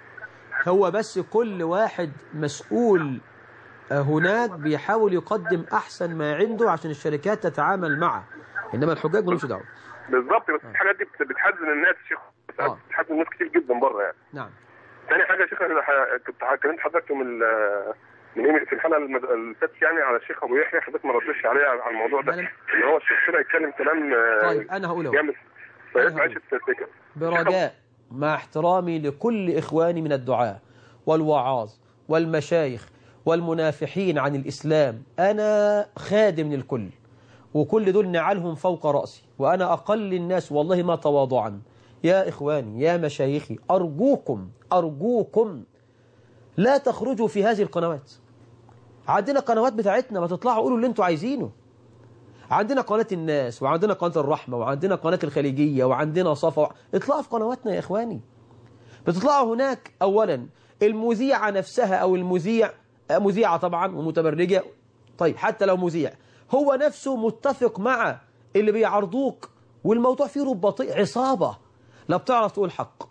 هو بس كل واحد مسؤول آه، هناك بيحاول يقدم أحسن ما عنده عشان الشركات تتعامل معه إنما الحجاج ما لهمش دعوة بالظبط بس الحاجات دي بت- بتحزن الناس يا شيخ آه. بتحزن الناس كتير جدا بره يعني نعم تاني حاجه يا شيخ انا ح- كنت كلمت حضرتك من ال- من يوم في الحلقه المد- اللي فاتت يعني على الشيخ ابو يحيى حضرتك ما ردتش عليه على الموضوع ده أنا- ان هو الشيخ طلع يتكلم كلام آه، طيب أنا هقول أهو. جامد أنا فيا معلش هقول. تفتكر برجاء مع احترامي لكل إخواني من الدعاة والوعاظ والمشايخ والمنافحين عن الإسلام أنا خادم للكل وكل دول نعلهم فوق رأسي وأنا أقل الناس والله ما تواضعا يا إخواني يا مشايخي أرجوكم أرجوكم لا تخرجوا في هذه القنوات عندنا قنوات بتاعتنا ما تطلعوا قولوا اللي انتوا عايزينه عندنا قناة الناس وعندنا قناة الرحمة وعندنا قناة الخليجية وعندنا صفا اطلعوا في قنواتنا يا إخواني بتطلعوا هناك أولا المذيعة نفسها أو المذيع آه، مذيعة طبعا ومتبرجة طيب حتى لو مذيع هو نفسه متفق مع اللي بيعرضوك والموضوع فيه رباطي عصابة لا بتعرف تقول حق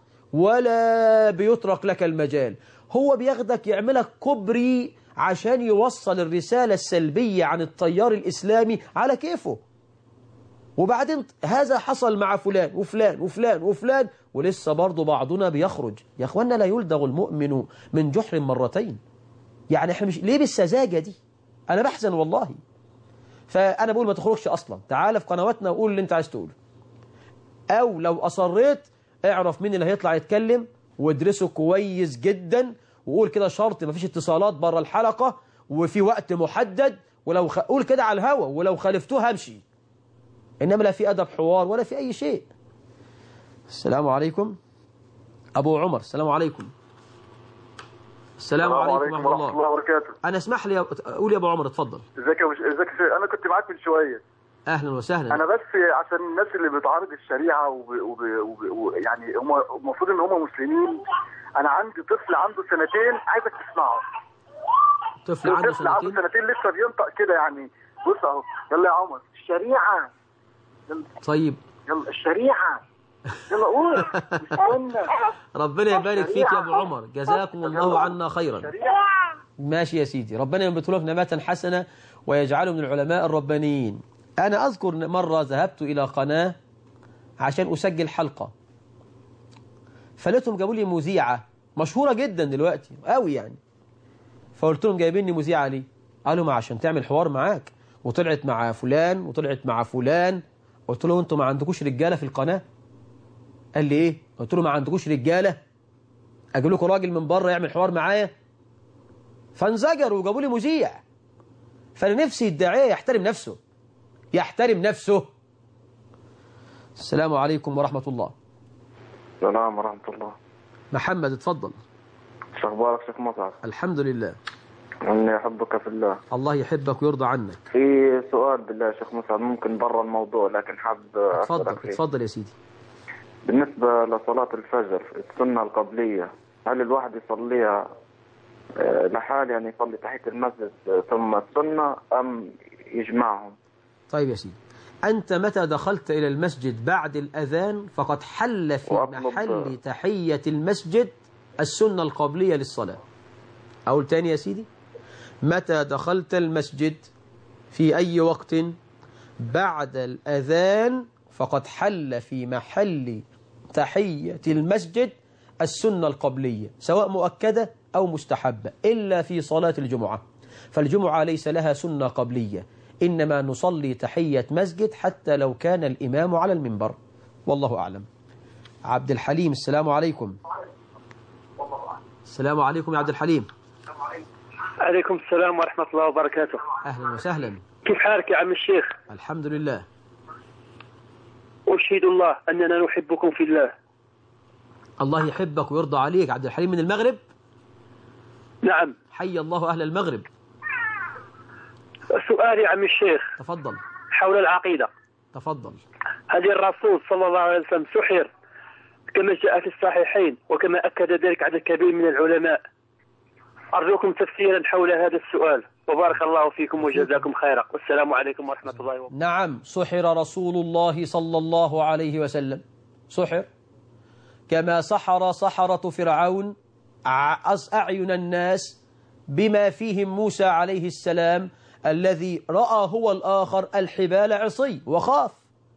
ولا بيترك لك المجال هو بياخدك يعملك كوبري عشان يوصل الرسالة السلبية عن التيار الإسلامي على كيفه وبعدين هذا حصل مع فلان وفلان وفلان وفلان ولسه برضه بعضنا بيخرج يا اخوانا لا يلدغ المؤمن من جحر مرتين يعني احنا مش ليه بالسذاجة دي انا بحزن والله فانا بقول ما تخرجش اصلا تعال في قنواتنا وقول اللي انت عايز تقوله او لو اصريت اعرف مين اللي هيطلع يتكلم وادرسه كويس جدا وقول كده شرط مفيش اتصالات بره الحلقة وفي وقت محدد ولو خ... قول كده على الهوا ولو خالفتوه همشي إنما لا في أدب حوار ولا في أي شيء السلام عليكم أبو عمر السلام عليكم السلام عليكم ورحمة الله الله وبركاته أنا اسمح لي قول يا أبو عمر اتفضل ازيك يا مش... ازيك يا شيخ؟ انا كنت معاك من شويه أهلا وسهلا انا بس عشان الناس اللي بتعارض الشريعه وب... وب... وب... و... يعني هم المفروض ان هم مسلمين انا عندي طفل عنده سنتين عايزك تسمعه طفل عنده طفل عنده سنتين سنتين لسه بينطق كده يعني بص اهو يلا يا عمر الشريعه يلا طيب يلا الشريعه يلا قول استنى ربنا يبارك فيك يا أبو عمر جزاكم الله عنا خيرا ماشي يا سيدي ربنا ينبت لك نباتا حسنا ويجعله من العلماء الربانيين أنا أذكر مرة ذهبت إلى قناة عشان أسجل حلقة فلقيتهم جابوا لي مذيعة مشهورة جدا دلوقتي قوي يعني فقلت لهم جايبيني مذيعة ليه قالوا ما عشان تعمل حوار معاك وطلعت مع فلان وطلعت مع فلان قلت له انتوا ما عندكوش رجالة في القناة قال لي ايه قلت له ما عندكوش رجالة اجيب لكم راجل من بره يعمل حوار معايا فانزجروا وجابوا لي مذيع فانا نفسي الداعيه يحترم نفسه يحترم نفسه السلام عليكم ورحمة الله السلام ورحمة الله محمد اتفضل شو أخبارك شيخ مصعب الحمد لله إني أحبك في الله الله يحبك ويرضى عنك في سؤال بالله يا شيخ مصعب ممكن برا الموضوع لكن حاب اتفضل أسألك فيه اتفضل يا سيدي بالنسبة لصلاة الفجر السنة القبلية هل الواحد يصليها آه، لحال يعني يصلي تحية المسجد آه، ثم السنة أم يجمعهم طيب يا سيدي أنت متى دخلت إلى المسجد بعد الأذان فقد حل في وأطلب- محل تحية المسجد السنة القبلية للصلاة أقول تاني يا سيدي متى دخلت المسجد في أي وقت بعد الأذان فقد حل في محل تحية المسجد السنة القبلية سواء مؤكدة أو مستحبة إلا في صلاة الجمعة فالجمعة ليس لها سنة قبلية إنما نصلي تحية مسجد حتى لو كان الإمام على المنبر والله أعلم عبد الحليم السلام عليكم السلام عليكم يا عبد الحليم عليكم السلام ورحمة الله وبركاته أهلا وسهلا كيف حالك يا عم الشيخ الحمد لله أشهد الله أننا نحبكم في الله الله يحبك ويرضى عليك عبد الحليم من المغرب نعم حي الله أهل المغرب سؤالي يا عم الشيخ تفضل حول العقيدة تفضل هل الرسول صلى الله عليه وسلم سحر كما جاء في الصحيحين وكما أكد ذلك عدد كبير من العلماء أرجوكم تفسيرا حول هذا السؤال وبارك الله فيكم وجزاكم خيرا والسلام عليكم ورحمة الله وبركاته نعم سحر رسول الله صلى الله عليه وسلم سحر كما سحر سحرة فرعون أعز أعين الناس بما فيهم موسى عليه السلام الذي رأى هو الآخر الحبال عصي وخاف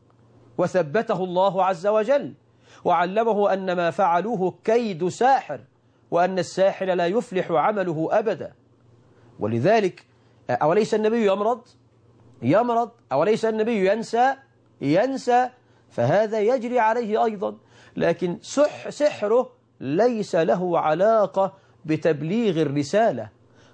وثبته الله عز وجل وعلمه أن ما فعلوه كيد ساحر وأن الساحر لا يفلح عمله أبدا ولذلك أوليس النبي يمرض يمرض أوليس النبي ينسى ينسى فهذا يجري عليه أيضا لكن سح سحره ليس له علاقة بتبليغ الرسالة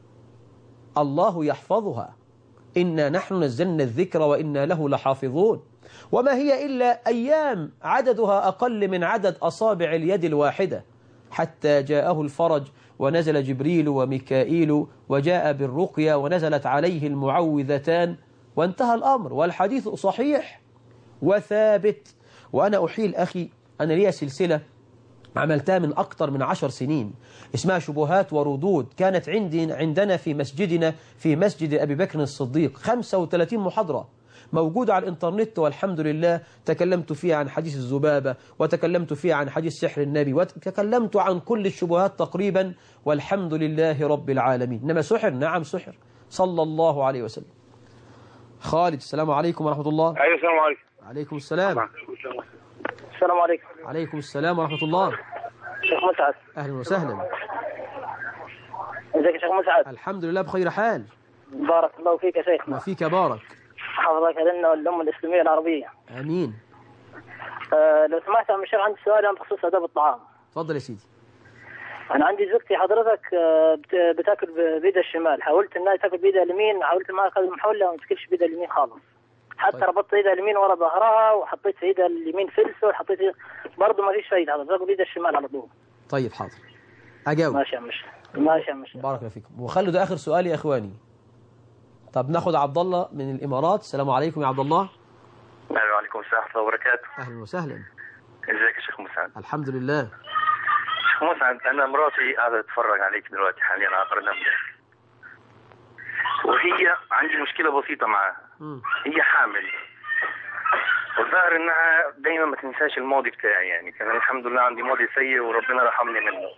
الله يحفظها إنا نحن نزلنا الذكر وإنا له لحافظون وما هي إلا أيام عددها أقل من عدد أصابع اليد الواحدة حتى جاءه الفرج ونزل جبريل وميكائيل وجاء بالرقية ونزلت عليه المعوذتان وانتهى الأمر والحديث صحيح وثابت وأنا أحيل أخي أنا لي سلسلة عملتها من أكثر من عشر سنين اسمها شبهات وردود كانت عندي عندنا في مسجدنا في مسجد أبي بكر الصديق 35 محاضرة موجودة على الإنترنت والحمد لله تكلمت فيها عن حديث الذبابة وتكلمت فيها عن حديث سحر النبي وتكلمت عن كل الشبهات تقريبا والحمد لله رب العالمين إنما سحر نعم سحر صلى الله عليه وسلم خالد السلام عليكم ورحمة الله أيوة السلام عليكم عليكم السلام السلام عليكم عليكم السلام ورحمة الله شيخ مسعد أهلا وسهلا ازيك يا شيخ مسعد الحمد لله بخير حال بارك الله فيك يا شيخنا وفيك بارك حفظك لنا والأمة الإسلامية العربية آمين أه لو سمحت يا عم الشيخ عندي سؤال بخصوص آداب الطعام تفضل يا سيدي أنا عندي زوجتي حضرتك آه، بت- بتاكل ب- بيدها الشمال حاولت إنها تاكل بيدها اليمين حاولت معها كذا محاولة وما تاكلش بيدها اليمين خالص حتى طيب. ربطت ايدها اليمين ورا ظهرها وحطيت في ايدها اليمين فلسه وحطيت برضه ما فيش فايده حضرتك بايدها الشمال على طول طيب حاضر أجاوب ماشي يا مش ماشي يا مش بارك الله فيكم وخلوا ده آخر سؤال يا إخواني طب ناخد عبد الله من الإمارات السلام عليكم يا عبد الله السلام عليكم ورحمة الله وبركاته أهلا وسهلا ازيك يا شيخ مسعد الحمد لله شيخ مسعد انا مراتي قاعدة تتفرج عليك دلوقتي حاليا على برنامجك وهي عندي مشكلة بسيطة معاها مم. هي حامل والظاهر انها دايما ما تنساش الماضي بتاعي يعني كان الحمد لله عندي ماضي سيء وربنا رحمني منه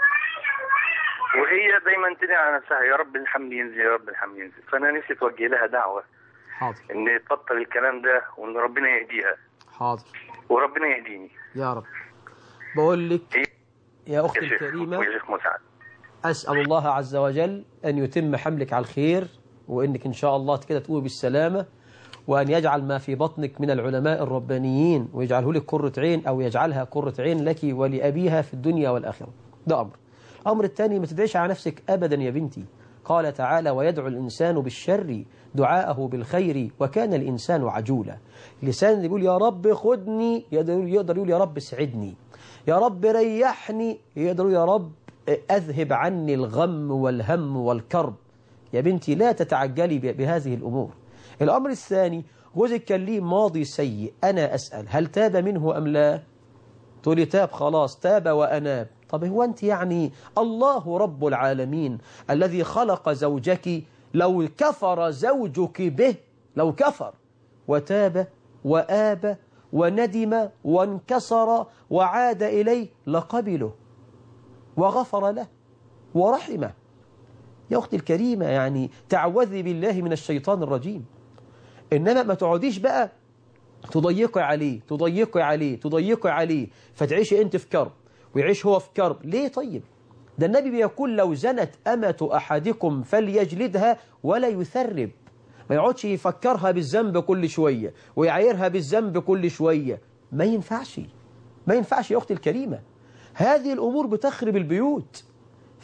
وهي دايما تدعي على نفسها يا رب الحمل ينزل يا رب الحمل ينزل فانا نفسي توجه لها دعوة حاضر ان تبطل الكلام ده وان ربنا يهديها حاضر وربنا يهديني يا رب بقول لك يا أختي يا شيخ الكريمة ويا شيخ مسعد أسأل الله عز وجل أن يتم حملك على الخير وإنك إن شاء الله كده تقوي بالسلامة وأن يجعل ما في بطنك من العلماء الربانيين ويجعله لك قرة عين أو يجعلها قرة عين لك ولأبيها في الدنيا والآخرة ده أمر الأمر الثاني ما تدعيش على نفسك أبدا يا بنتي قال تعالى ويدعو الإنسان بالشر دعاءه بالخير وكان الإنسان عجولا لسان اللي بيقول يا رب خدني يقدر يقدر يقول يا رب اسعدني يا رب ريحني يقدر يقول يا رب أذهب عني الغم والهم والكرب يا بنتي لا تتعجلي ب- بهذه الأمور الأمر الثاني جوزك كان ليه ماضي سيء أنا أسأل هل تاب منه أم لا تقولي تاب خلاص تاب وأناب طب هو أنت يعني الله رب العالمين الذي خلق زوجك لو كفر زوجك به لو كفر وتاب وآب وندم وانكسر وعاد إليه لقبله وغفر له ورحمه يا أختي الكريمة يعني تعوذي بالله من الشيطان الرجيم إنما ما تقعديش بقى تضيقي عليه تضيقي عليه تضيقي عليه فتعيشي أنت في كرب ويعيش هو في كرب ليه طيب ده النبي بيقول لو زنت أمة أحدكم فليجلدها ولا يثرب ما يقعدش يفكرها بالذنب كل شوية ويعايرها بالذنب كل شوية ما ينفعش ما ينفعش يا أختي الكريمة هذه الأمور بتخرب البيوت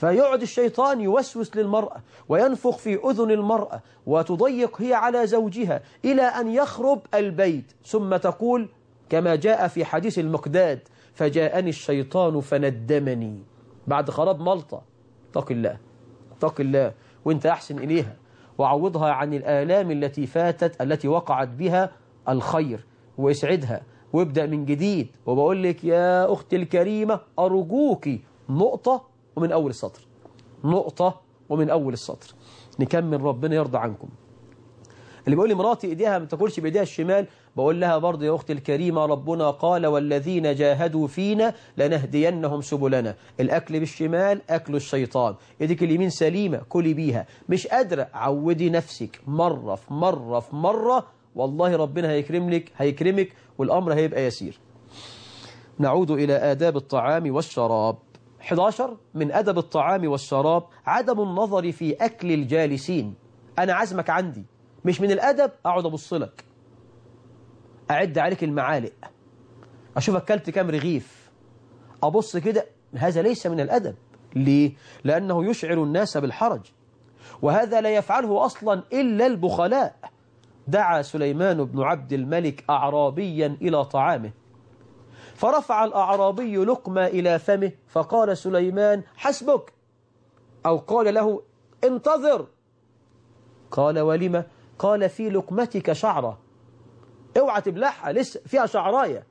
فيقعد الشيطان يوسوس للمرأة وينفخ في أذن المرأة وتضيق هي على زوجها إلى أن يخرب البيت ثم تقول كما جاء في حديث المقداد فجاءني الشيطان فندمني بعد خراب ملطة اتق الله اتق الله وانت أحسن إليها وعوضها عن الآلام التي فاتت التي وقعت بها الخير واسعدها وابدأ من جديد وبقول لك يا أختي الكريمة أرجوك نقطة ومن أول السطر نقطة ومن أول السطر نكمل ربنا يرضى عنكم اللي بيقول لي مراتي ايديها ما تاكلش بايديها الشمال بقول لها برضه يا اختي الكريمه ربنا قال والذين جاهدوا فينا لنهدينهم سبلنا الاكل بالشمال اكل الشيطان ايديك اليمين سليمه كلي بيها مش قادره عودي نفسك مره في مره في مره والله ربنا هيكرم لك هيكرمك والامر هيبقى يسير نعود الى آداب الطعام والشراب 11 من أدب الطعام والشراب عدم النظر في أكل الجالسين أنا عزمك عندي مش من الأدب أقعد أبص لك أعد عليك المعالق أشوف أكلت كام رغيف أبص كده هذا ليس من الأدب ليه؟ لأنه يشعر الناس بالحرج وهذا لا يفعله أصلا إلا البخلاء دعا سليمان بن عبد الملك أعرابيا إلى طعامه فرفع الأعرابي لقمة إلى فمه فقال سليمان حسبك أو قال له انتظر قال ولم قال في لقمتك شعرة اوعى تبلعها لسه فيها شعراية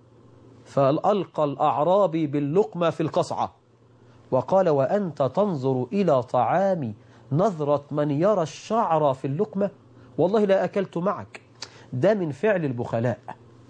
فألقى الأعرابي باللقمة في القصعة وقال وأنت تنظر إلى طعامي نظرة من يرى الشعر في اللقمة والله لا أكلت معك ده من فعل البخلاء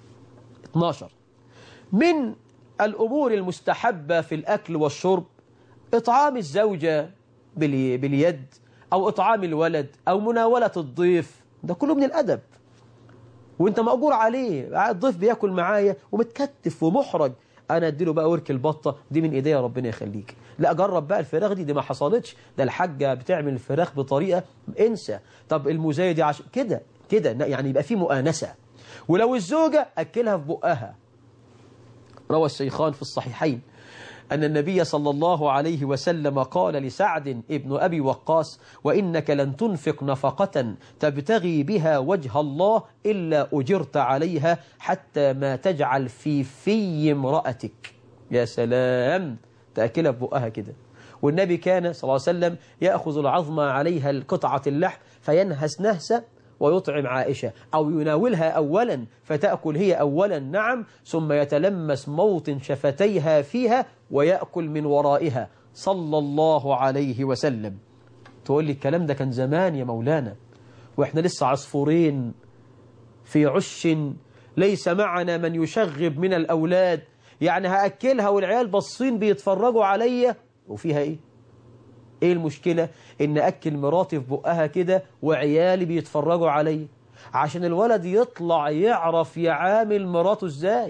12 من الأمور المستحبة في الأكل والشرب إطعام الزوجة بالي- باليد أو إطعام الولد أو مناولة الضيف ده كله من الأدب وانت مأجور عليه الضيف بياكل معايا ومتكتف ومحرج انا اديله بقى ورك البطه دي من ايديا ربنا يخليك لا جرب بقى الفراخ دي دي ما حصلتش ده الحاجه بتعمل الفراخ بطريقه انسى طب المزايا دي عش... كده كده يعني يبقى في مؤانسه ولو الزوجه اكلها في بقها روى الشيخان في الصحيحين أن النبي صلى الله عليه وسلم قال لسعد ابن أبي وقاص وإنك لن تنفق نفقة تبتغي بها وجه الله إلا أجرت عليها حتى ما تجعل في في امرأتك يا سلام تأكلها ببقها كده والنبي كان صلى الله عليه وسلم يأخذ العظم عليها القطعة اللحم فينهس نهسة ويطعم عائشة أو يناولها أولا فتأكل هي أولا نعم ثم يتلمس موطن شفتيها فيها ويأكل من ورائها صلى الله عليه وسلم تقول لي الكلام ده كان زمان يا مولانا وإحنا لسه عصفورين في عش ليس معنا من يشغب من الأولاد يعني هأكلها والعيال بصين بيتفرجوا عليا وفيها إيه ايه المشكلة ان اكل مراتي في بقها كده وعيالي بيتفرجوا عليا عشان الولد يطلع يعرف يعامل مراته ازاي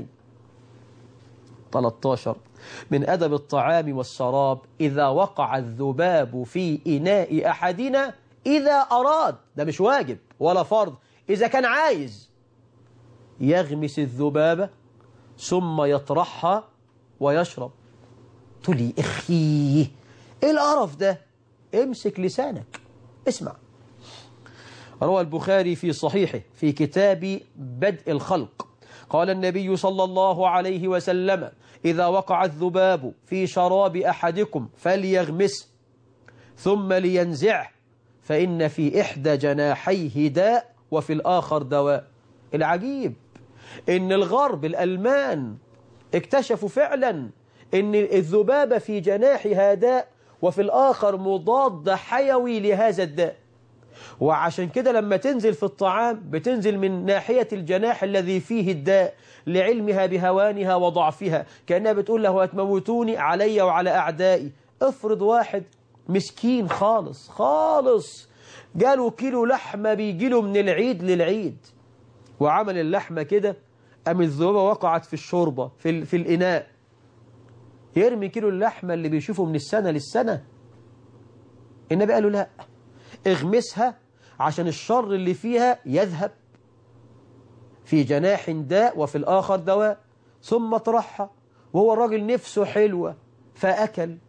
13 من أدب الطعام والشراب إذا وقع الذباب في إناء أحدنا إذا أراد ده مش واجب ولا فرض إذا كان عايز يغمس الذبابة ثم يطرحها ويشرب تقول لي اخي ايه القرف ده امسك لسانك اسمع روى البخاري في صحيحه في كتاب بدء الخلق قال النبي صلى الله عليه وسلم إذا وقع الذباب في شراب أحدكم فليغمسه ثم لينزعه فإن في إحدى جناحيه داء وفي الآخر دواء العجيب إن الغرب الألمان اكتشفوا فعلا إن الذبابة في جناحها داء وفي الآخر مضاد حيوي لهذا الداء وعشان كده لما تنزل في الطعام بتنزل من ناحية الجناح الذي فيه الداء لعلمها بهوانها وضعفها كأنها بتقول له هتموتوني علي وعلى أعدائي افرض واحد مسكين خالص خالص جاله كيلو لحمة بيجيله من العيد للعيد وعمل اللحمة كده أم الذبابة وقعت في الشوربة في, ال- في الإناء يرمي كيلو اللحمة اللي بيشوفه من السنة للسنة النبي قال له لا اغمسها عشان الشر اللي فيها يذهب في جناح داء وفي الآخر دواء ثم اطرحها وهو الراجل نفسه حلوة فأكل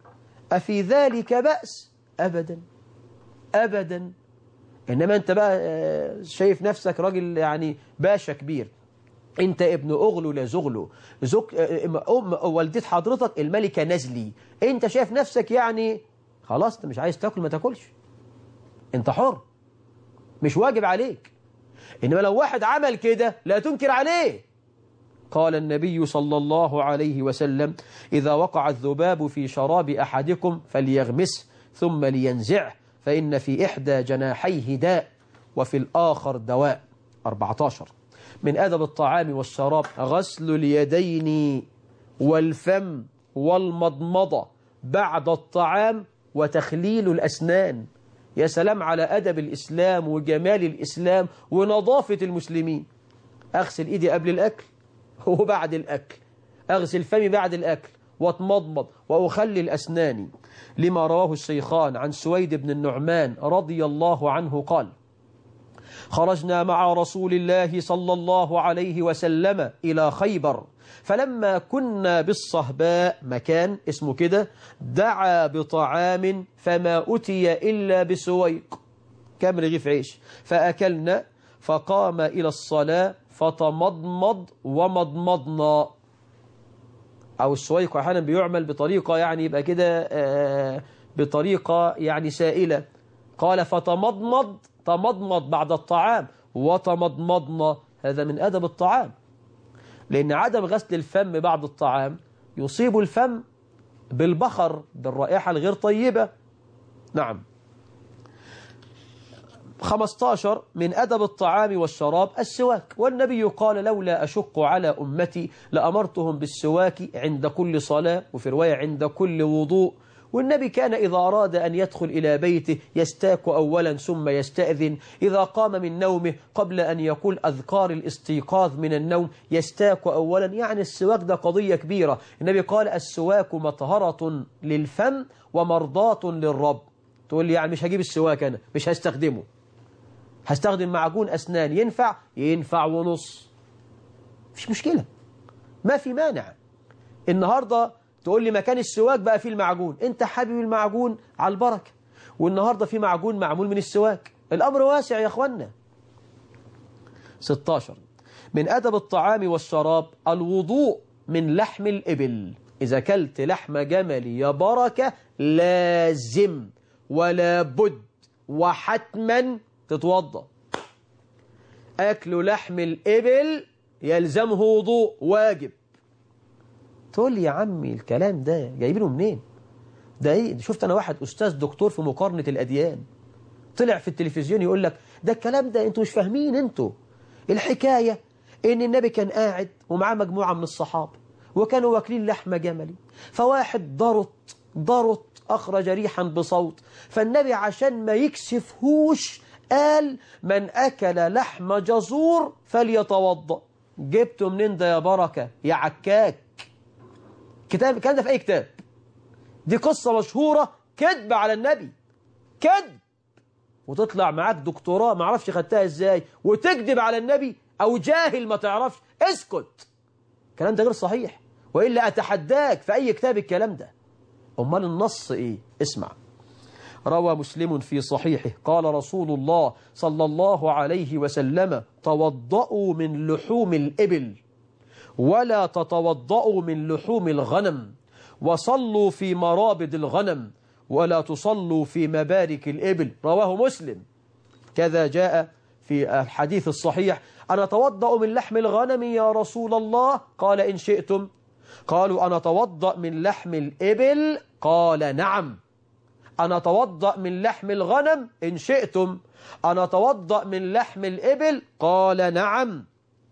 أفي ذلك بأس أبدا أبدا إنما أنت بقى آه، شايف نفسك راجل يعني باشا كبير انت ابن اغلو لا زغلو زك... أم... والدة حضرتك الملكة نزلي انت شايف نفسك يعني خلاص انت مش عايز تاكل ما تاكلش انت حر مش واجب عليك انما لو واحد عمل كده لا تنكر عليه قال النبي صلى الله عليه وسلم إذا وقع الذباب في شراب أحدكم فليغمسه ثم لينزعه فإن في إحدى جناحيه داء وفي الآخر دواء 14 من أدب الطعام والشراب غسل اليدين والفم والمضمضة بعد الطعام وتخليل الأسنان يا سلام على أدب الإسلام وجمال الإسلام ونظافة المسلمين أغسل إيدي قبل الأكل وبعد الأكل أغسل فمي بعد الأكل واتمضمض وأخلل أسناني لما رواه الشيخان عن سويد بن النعمان رضي الله عنه قال خرجنا مع رسول الله صلى الله عليه وسلم إلى خيبر فلما كنا بالصهباء مكان اسمه كده دعا بطعام فما أتي إلا بسويق كم رغيف عيش فأكلنا فقام إلى الصلاة فتمضمض ومضمضنا أو السويق أحيانا بيعمل بطريقة يعني يبقى كده آه، بطريقة يعني سائلة قال فتمضمض تمضمض بعد الطعام وتمضمضنا هذا من أدب الطعام لأن عدم غسل الفم بعد الطعام يصيب الفم بالبخر بالرائحة الغير طيبة نعم 15 من أدب الطعام والشراب السواك والنبي قال لولا أشق على أمتي لأمرتهم بالسواك عند كل صلاة وفي رواية عند كل وضوء والنبي كان إذا أراد أن يدخل إلى بيته يستاك أولا ثم يستأذن إذا قام من نومه قبل أن يقول أذكار الاستيقاظ من النوم يستاك أولا يعني السواك ده قضية كبيرة النبي قال السواك مطهرة للفم ومرضاة للرب تقول لي يعني مش هجيب السواك أنا مش هستخدمه هستخدم معجون أسنان ينفع ينفع ونص مفيش مشكلة ما في مانع النهاردة تقول لي مكان السواك بقى فيه المعجون انت حابب المعجون على البركة والنهاردة في معجون معمول من السواك الأمر واسع يا أخوانا 16 من أدب الطعام والشراب الوضوء من لحم الإبل إذا كلت لحم جمل يا بركة لازم ولا بد وحتما تتوضا أكل لحم الإبل يلزمه وضوء واجب تقول لي يا عمي الكلام ده جايبينه منين ده ايه شفت انا واحد استاذ دكتور في مقارنة الاديان طلع في التلفزيون يقول لك ده الكلام ده انتوا مش فاهمين انتوا الحكاية ان النبي كان قاعد ومعاه مجموعة من الصحابة وكانوا واكلين لحمة جملي فواحد ضرط ضرط اخرج ريحا بصوت فالنبي عشان ما يكسفهوش قال من اكل لحم جزور فليتوضا جبته منين ده يا بركة يا عكاك كتاب الكلام ده في أي كتاب دي قصة مشهورة كذب على النبي كذب وتطلع معاك دكتوراه ما اعرفش خدتها ازاي وتكذب على النبي او جاهل ما تعرفش اسكت الكلام ده غير صحيح والا اتحداك في اي كتاب الكلام ده امال النص ايه اسمع روى مسلم في صحيحه قال رسول الله صلى الله عليه وسلم توضؤوا من لحوم الإبل ولا تتوضؤوا من لحوم الغنم وصلوا في مرابد الغنم ولا تصلوا في مبارك الإبل رواه مسلم كذا جاء في الحديث الصحيح أنا توضأ من لحم الغنم يا رسول الله قال إن شئتم قالوا أنا توضأ من لحم الإبل قال نعم أنا توضأ من لحم الغنم إن شئتم أنا توضأ من لحم الإبل قال نعم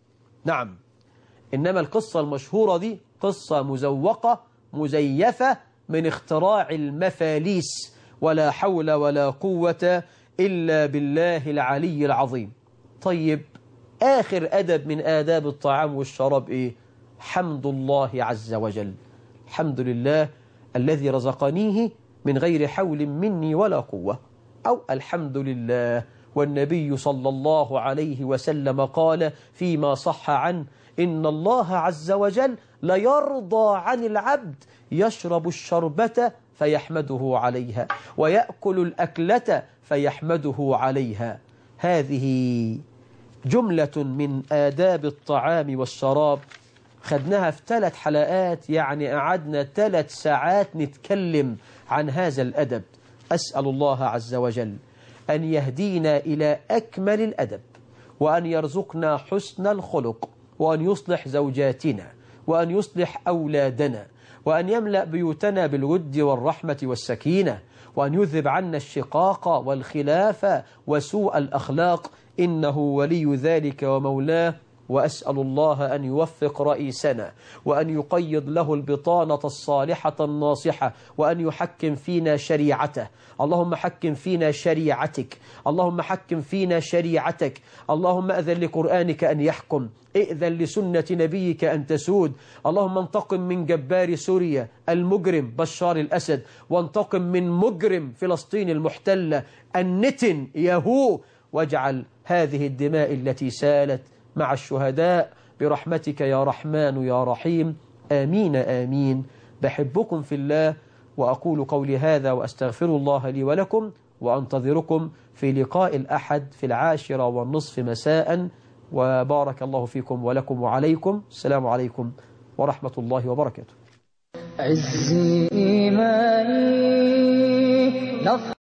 نعم إنما القصة المشهورة دي قصة مزوقة مزيفة من اختراع المفاليس ولا حول ولا قوة إلا بالله العلي العظيم طيب آخر أدب من آداب الطعام والشراب إيه حمد الله عز وجل الحمد لله الذي رزقنيه من غير حول مني ولا قوة أو الحمد لله والنبي صلى الله عليه وسلم قال فيما صح عنه إن الله عز وجل ليرضى عن العبد يشرب الشربة فيحمده عليها ويأكل الأكلة فيحمده عليها هذه جملة من آداب الطعام والشراب خدناها في ثلاث حلقات يعني قعدنا ثلاث ساعات نتكلم عن هذا الأدب أسأل الله عز وجل أن يهدينا إلى أكمل الأدب وأن يرزقنا حسن الخلق وأن يصلح زوجاتنا وأن يصلح أولادنا وأن يملأ بيوتنا بالود والرحمة والسكينة وأن يذهب عنا الشقاق والخلاف وسوء الأخلاق إنه ولي ذلك ومولاه وأسأل الله أن يوفق رئيسنا وأن يقيض له البطانة الصالحة الناصحة وأن يحكم فينا شريعته اللهم حكم فينا شريعتك اللهم حكم فينا شريعتك اللهم أذن لقرآنك أن يحكم ائذن لسنة نبيك أن تسود اللهم انتقم من جبار سوريا المجرم بشار الأسد وانتقم من مجرم فلسطين المحتلة النتن يهو واجعل هذه الدماء التي سالت مع الشهداء برحمتك يا رحمن يا رحيم آمين آمين بحبكم في الله وأقول قولي هذا وأستغفر الله لي ولكم وأنتظركم في لقاء الأحد في العاشرة والنصف مساء وبارك الله فيكم ولكم وعليكم السلام عليكم ورحمة الله وبركاته عز إيماني نصر